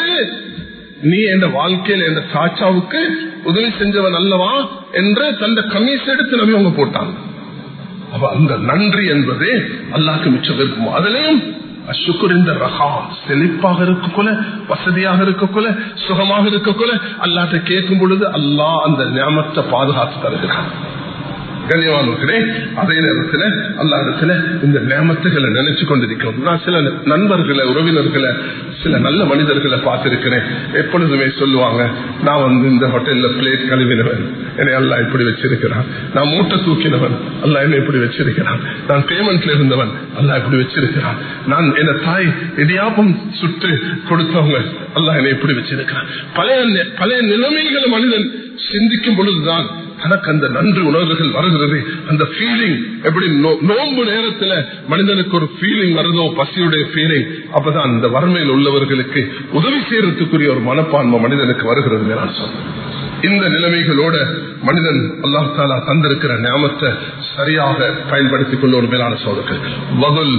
நீ என் வாழ்க்கையில என் சாச்சாவுக்கு உதவி செஞ்சவன் அல்லவா என்று தந்த கமீஸ் எடுத்து நம்பி அவங்க போட்டாங்க அப்ப அந்த நன்றி என்பது அல்லாக்கு மிச்சம் இருக்கும் அதுலயும் அசுக்குர் இந்த ரகா செழிப்பாக இருக்கக்குள்ள வசதியாக இருக்கக்குள்ள சுகமாக இருக்கக்குள்ள அல்லாட்ட கேட்கும் பொழுது அல்லாஹ் அந்த ஞாபகத்தை பாதுகாத்து தருகிறான் கண்ணியவானே அதே நேரத்தில் அல்லா இடத்துல இந்த நேமத்துகளை நினைச்சு கொண்டிருக்கிறோம் நான் சில நண்பர்களை உறவினர்களை சில நல்ல மனிதர்களை பார்த்திருக்கிறேன் எப்பொழுதுமே சொல்லுவாங்க நான் வந்து இந்த ஹோட்டல்ல பிளேட் கழுவினவன் என்னை அல்லா இப்படி வச்சிருக்கிறான் நான் மூட்டை தூக்கினவன் அல்லா என்ன இப்படி வச்சிருக்கிறான் நான் பேமெண்ட்ல இருந்தவன் அல்லா இப்படி வச்சிருக்கிறான் நான் என்ன தாய் இடியாப்பம் சுட்டு கொடுத்தவங்க அல்லா என்னை இப்படி வச்சிருக்கிறான் பழைய பழைய நிலைமைகளை மனிதன் சிந்திக்கும் பொழுதுதான் தனக்கு அந்த நன்றி உணர்வுகள் வருகிறது அந்த ஃபீலிங் எப்படி நோன்பு நேரத்துல மனிதனுக்கு ஒரு ஃபீலிங் வருதோ பசியுடைய ஃபீலிங் அப்பதான் அந்த வறுமையில் உள்ளவர்களுக்கு உதவி செய்யறதுக்குரிய ஒரு மனப்பான்மை மனிதனுக்கு வருகிறது நான் சொல்றேன் இந்த நிலைமைகளோட மனிதன் அல்லாஹ் தாலா தந்திருக்கிற ஞாபகத்தை சரியாக பயன்படுத்திக் கொள்ள ஒரு மேலான சோதர்கள் வகுல்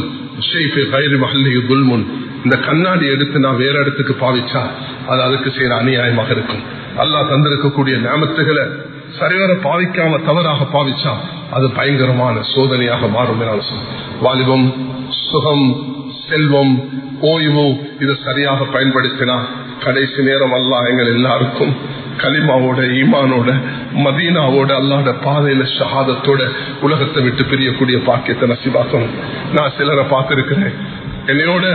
இந்த கண்ணாடி எடுத்து நான் வேற இடத்துக்கு பாவிச்சா அது அதுக்கு செய்யற அநியாயமாக இருக்கும் அல்லாஹ் தந்திருக்கக்கூடிய ஞாபகத்துகளை சரிவர பாவிக்காம தவறாக பாவிச்சா அது பயங்கரமான சோதனையாக மாறும் வாலிபம் சுகம் செல்வம் ஓய்வு இது சரியாக பயன்படுத்தினா கடைசி நேரம் அல்லா எங்கள் எல்லாருக்கும் கலிமாவோட ஈமானோட மதீனாவோட அல்லாட பாதையில ஷஹாதத்தோட உலகத்தை விட்டு பிரியக்கூடிய பாக்கியத்தை நசிபாக்கணும் நான் சிலரை பார்த்திருக்கிறேன் என்னையோட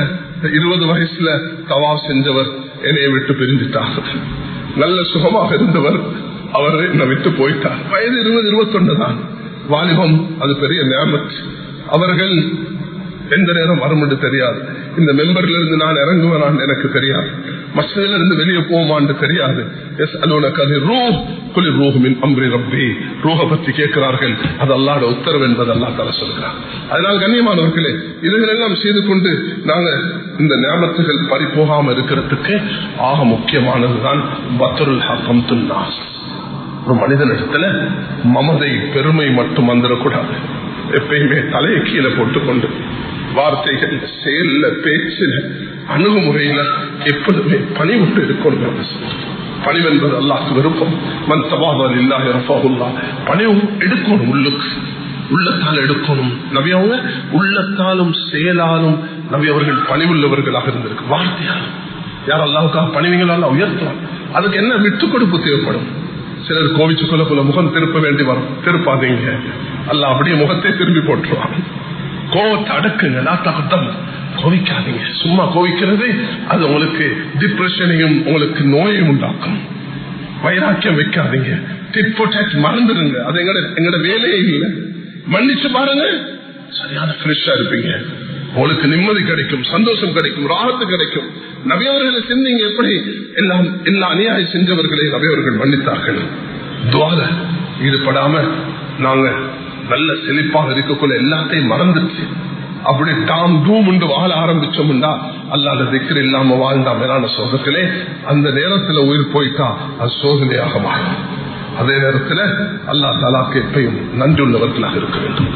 இருபது வயசுல தவா செஞ்சவர் என்னைய விட்டு பிரிஞ்சிட்டார் நல்ல சுகமாக இருந்தவர் அவர் என்னை விட்டு போயிட்டார் வயது இருபது இருபத்தொன்னு தான் வாலிபம் அது பெரிய நியமத் அவர்கள் எந்த நேரம் வரும் என்று தெரியாது இந்த மெம்பர்ல இருந்து நான் இறங்குவேன் எனக்கு தெரியாது மசிதில இருந்து வெளியே போவான்னு தெரியாது எஸ் அலுவலக ரூ குளிர் ரூஹுமின் அம்ரி ரப்பி ரூஹ பற்றி கேட்கிறார்கள் அது அல்லாட உத்தரவு என்பது அல்லா தர சொல்கிறார் அதனால் கண்ணியமானவர்களே இதுகள் எல்லாம் செய்து கொண்டு நாங்க இந்த ஞாபகத்துகள் பறி போகாம இருக்கிறதுக்கு ஆக முக்கியமானதுதான் பத்தருல் ஹக்கம் துன்னாஸ் ஒரு மனிதனிடத்துல மமதை பெருமை மட்டும் வந்துடக்கூடாது எப்பயுமே தலையை கீழே போட்டுக்கொண்டு வார்த்தைகள் செயல்ல பேச்சுல அணுகுமுறையில எப்பொழுதுமே பணிவுட்டு இருக்கணும் பணிவு என்பது அல்லாக்கு விருப்பம் மன் சவாதல் இல்லாஹா பணிவு எடுக்கணும் உள்ளுக்கு உள்ளத்தால் எடுக்கணும் நபி அவங்க உள்ளத்தாலும் செயலாலும் நபி அவர்கள் பணிவுள்ளவர்களாக இருந்திருக்கு வார்த்தையாலும் யார் அல்லாவுக்காக பணிவுகளால் உயர்த்தலாம் அதுக்கு என்ன விட்டு கொடுப்பு தேவைப்படும் சிலர் கோவிச்சு கொள்ள போல முகம் திருப்ப வேண்டி வரும் திருப்பாதீங்க அல்ல அப்படியே முகத்தை திரும்பி போட்டுருவாங்க கோவத்தை அடக்குங்க நாத்தாக்கத்தம் கோவிக்காதீங்க சும்மா கோவிக்கிறது அது உங்களுக்கு டிப்ரெஷனையும் உங்களுக்கு நோயையும் உண்டாக்கும் வைராக்கியம் வைக்காதீங்க டிட் போட்டாட் மறந்துடுங்க அது எங்கட எங்கட வேலையே இல்லை மன்னிச்சு பாருங்க சரியான ஃப்ரெஷ்ஷா இருப்பீங்க உங்களுக்கு நிம்மதி கிடைக்கும் சந்தோஷம் கிடைக்கும் ராகத்து கிடைக்கும் நபியவர்களை சிந்திங்க எப்படி எல்லாம் எல்லா அநியாயம் செஞ்சவர்களை நபியவர்கள் மன்னித்தார்கள் துவால ஈடுபடாம நாங்க நல்ல செழிப்பாக இருக்கக்குள்ள எல்லாத்தையும் மறந்துச்சு அப்படி தாம் தூம் உண்டு வாழ ஆரம்பிச்சோம்டா அல்லாத திக்கர் இல்லாம வாழ்ந்தா மேலான சோகத்திலே அந்த நேரத்துல உயிர் போயிட்டா அது சோதனையாக மாறும் அதே நேரத்தில் அல்லா தாலாக்கு எப்பயும் நன்றியுள்ளவர்களாக இருக்க வேண்டும்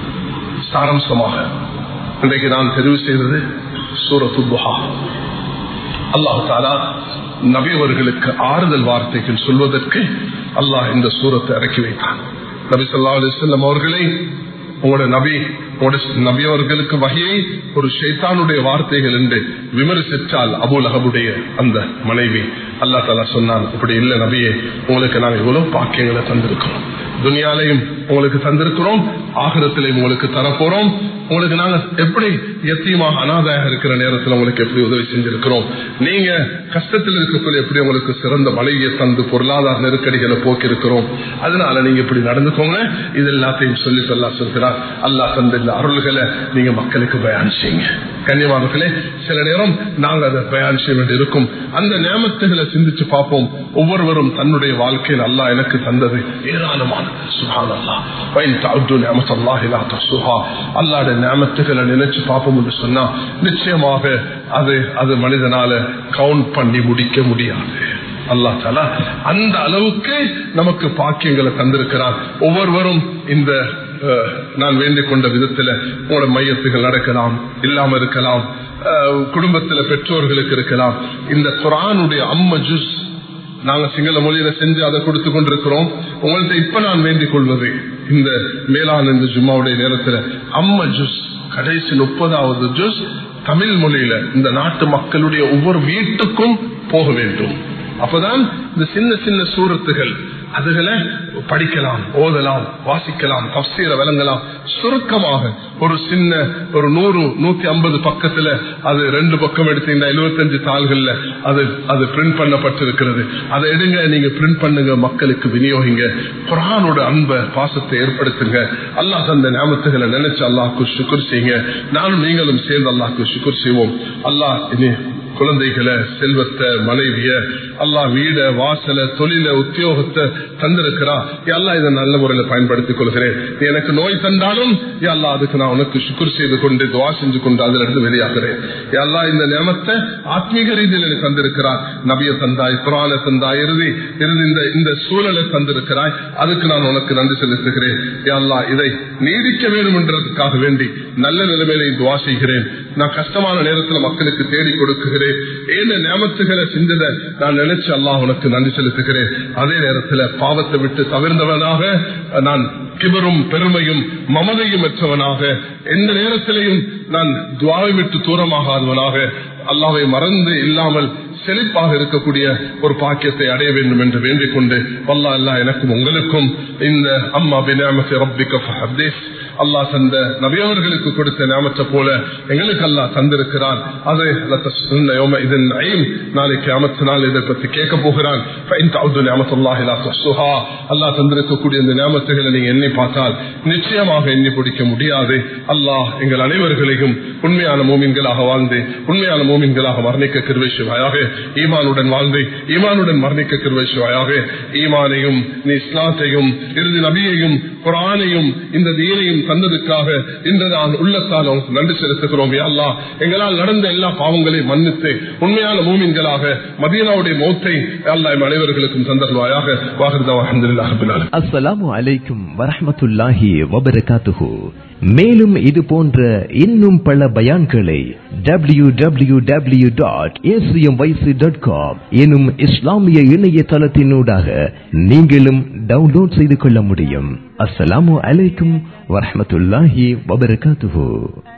சாரம்சமாக இன்றைக்கு நான் தெரிவு செய்தது சூரத்து துஹா அல்லாஹு தாலா நபியவர்களுக்கு ஆறுதல் வார்த்தைகள் சொல்வதற்கு அல்லாஹ் இந்த சூரத்தை இறக்கி வைத்தான் நபி சொல்லா அலிசல்லம் அவர்களை உங்களோட நபி நபி அவர்களுக்கு வகையை ஒரு ஷைத்தானுடைய வார்த்தைகள் என்று விமர்சித்தால் அபுல் அகபுடைய அந்த மனைவி அல்லா தாலா சொன்னான் இப்படி இல்ல நபியே உங்களுக்கு நாங்கள் இவ்வளவு பாக்கியங்களை தந்திருக்கிறோம் துனியாலையும் உங்களுக்கு தந்திருக்கிறோம் ஆகிரத்திலையும் உங்களுக்கு தரப்போறோம் உங்களுக்கு நாங்க எப்படி எத்தியமாக அனாதையாக இருக்கிற நேரத்தில் உங்களுக்கு எப்படி உதவி செஞ்சிருக்கிறோம் நீங்க கஷ்டத்தில் இருக்கக்கூடிய எப்படி உங்களுக்கு சிறந்த மனைவியை தந்து பொருளாதார நெருக்கடிகளை போக்கிருக்கிறோம் அதனால நீங்க இப்படி நடந்துக்கோங்க இது எல்லாத்தையும் சொல்லி சொல்லா சொல்கிறார் அல்லா தந்த இந்த அருள்களை நீங்க மக்களுக்கு பயன் செய்யுங்க கன்னியமானர்களே சில நேரம் நாங்க அதை பயன் செய்ய வேண்டி இருக்கும் அந்த நியமத்துகளை சிந்திச்சு பார்ப்போம் ஒவ்வொருவரும் தன்னுடைய வாழ்க்கையில் அல்லா எனக்கு தந்தது ஏராளமானது சுகான் அல்லா அல்லாட நியமத்துகளை நினைச்சு பார்ப்போம் என்று சொன்னா நிச்சயமாக அது அது மனிதனால கவுண்ட் பண்ணி முடிக்க முடியாது அல்லா தாலா அந்த அளவுக்கு நமக்கு பாக்கியங்களை தந்திருக்கிறார் ஒவ்வொருவரும் இந்த நான் வேண்டிக் கொண்ட விதத்துல உங்களோட மையத்துகள் நடக்கலாம் இல்லாம இருக்கலாம் குடும்பத்துல பெற்றோர்களுக்கு இருக்கலாம் இந்த குரானுடைய அம்ம ஜூஸ் நாங்க சிங்கள மொழியில செஞ்சு அதை கொடுத்து கொண்டிருக்கிறோம் உங்கள்ட்ட இப்ப நான் வேண்டிக் கொள்வது இந்த மேலான இந்த ஜும்மாவுடைய நேரத்துல அம்ம ஜூஸ் கடைசி முப்பதாவது ஜூஸ் தமிழ் மொழியில இந்த நாட்டு மக்களுடைய ஒவ்வொரு வீட்டுக்கும் போக வேண்டும் அப்பதான் இந்த சின்ன சின்ன சூரத்துகள் அதுகளை படிக்கலாம் ஓதலாம் வாசிக்கலாம் தப்சீர விளங்கலாம் சுருக்கமாக ஒரு சின்ன ஒரு நூறு நூத்தி ஐம்பது பக்கத்துல அது ரெண்டு பக்கம் எடுத்தீங்கன்னா எழுபத்தஞ்சு தாள்கள்ல அது அது பிரிண்ட் பண்ணப்பட்டிருக்கிறது அதை எடுங்க நீங்க பிரிண்ட் பண்ணுங்க மக்களுக்கு விநியோகிங்க குரானோட அன்ப பாசத்தை ஏற்படுத்துங்க அல்லாஹ் அந்த ஞாபகத்துகளை நினைச்சு அல்லாஹ்க்கு சுக்குர் செய்யுங்க நானும் நீங்களும் சேர்ந்து அல்லாஹ்க்கு சுக்குர் செய்வோம் அல்லாஹ் இனி குழந்தைகளை செல்வத்தை மனைவிய அல்லா வீட வாசல தொழில உத்தியோகத்தை தந்திருக்கிறா எல்லா இதை நல்ல முறையில் பயன்படுத்திக் கொள்கிறேன் எனக்கு நோய் தந்தாலும் எல்லா அதுக்கு நான் உனக்கு சுக்குர் செய்து கொண்டு துவா செஞ்சு கொண்டு அதுல இருந்து வெளியாகிறேன் எல்லா இந்த நியமத்தை ஆத்மீக ரீதியில் எனக்கு தந்திருக்கிறார் நபிய தந்தாய் புராண தந்தாய் இறுதி இறுதி இந்த இந்த சூழலை தந்திருக்கிறாய் அதுக்கு நான் உனக்கு நன்றி செலுத்துகிறேன் எல்லா இதை நீடிக்க வேண்டும் என்றதுக்காக வேண்டி நல்ல நிலைமையில துவா செய்கிறேன் நான் கஷ்டமான நேரத்தில் மக்களுக்கு தேடி கொடுக்குகிறேன் ஏன நியமத்துகளை செஞ்சதை நான் நினைச்சு அல்லாஹ் உனக்கு நன்றி செலுத்துகிறேன் அதே நேரத்தில் பாவத்தை விட்டு தவிர்ந்தவனாக நான் கிபரும் பெருமையும் மமதையும் பெற்றவனாக எந்த நேரத்திலையும் நான் துவாவை விட்டு தூரமாகாதவனாக அல்லாவை மறந்து இல்லாமல் செழிப்பாக இருக்கக்கூடிய ஒரு பாக்கியத்தை அடைய வேண்டும் என்று வேண்டிக் கொண்டு வல்லா அல்லா எனக்கும் உங்களுக்கும் இந்த அம்மா பினாமத்தை ரப்பிக்க ஃபஹத்தீஸ் அல்லாஹ் தந்த நபியவர்களுக்கு கொடுத்த நாமத்தை போல எங்களுக்கு அல்லாஹ் தந்திருக்கிறான் அதை இதன் நாளைக்கு அமத்தினால் இதை பற்றி கேட்க போகிறான் அல்லாஹ் தந்திருக்கக்கூடிய இந்த நாமத்துகளை நீங்க எண்ணி பார்த்தால் நிச்சயமாக எண்ணி பிடிக்க முடியாது அல்லாஹ் எங்கள் அனைவர்களையும் உண்மையான மோமின்களாக வாழ்ந்து உண்மையான மோமின்களாக மரணிக்க கிருவேசுவாயாக ஈமானுடன் வாழ்ந்து ஈமானுடன் மரணிக்க கிருவேசுவாயாக ஈமானையும் நீ இஸ்லாத்தையும் இறுதி நபியையும் குரானையும் இந்த தீனையும் தந்ததுக்காக இன்று நான் உள்ளத்தால் நன்றி செலுத்துகிறோம் அல்லா எங்களால் நடந்த எல்லா பாவங்களையும் மன்னித்து உண்மையான மூமின்களாக மதீனாவுடைய மௌத்தை அல்லா எம் அனைவர்களுக்கும் தந்தருவாயாக வாகர்தா அஹமதுல்லாஹ் அஸ்ஸலாமு அலைக்கும் வரஹ்மத்துல்லாஹி வபரகாத்துஹு மேலும் இது போன்ற இன்னும் பல பயான்களை W W W dot dot com எனும் இஸ்லாமிய இணையதளத்தினூடாக நீங்களும் டவுன்லோட் செய்து கொள்ள முடியும் அஸ்ஸலாமு அலைக்கும் வரஹ்மத்துல்லாஹி வபரகாத்துஹு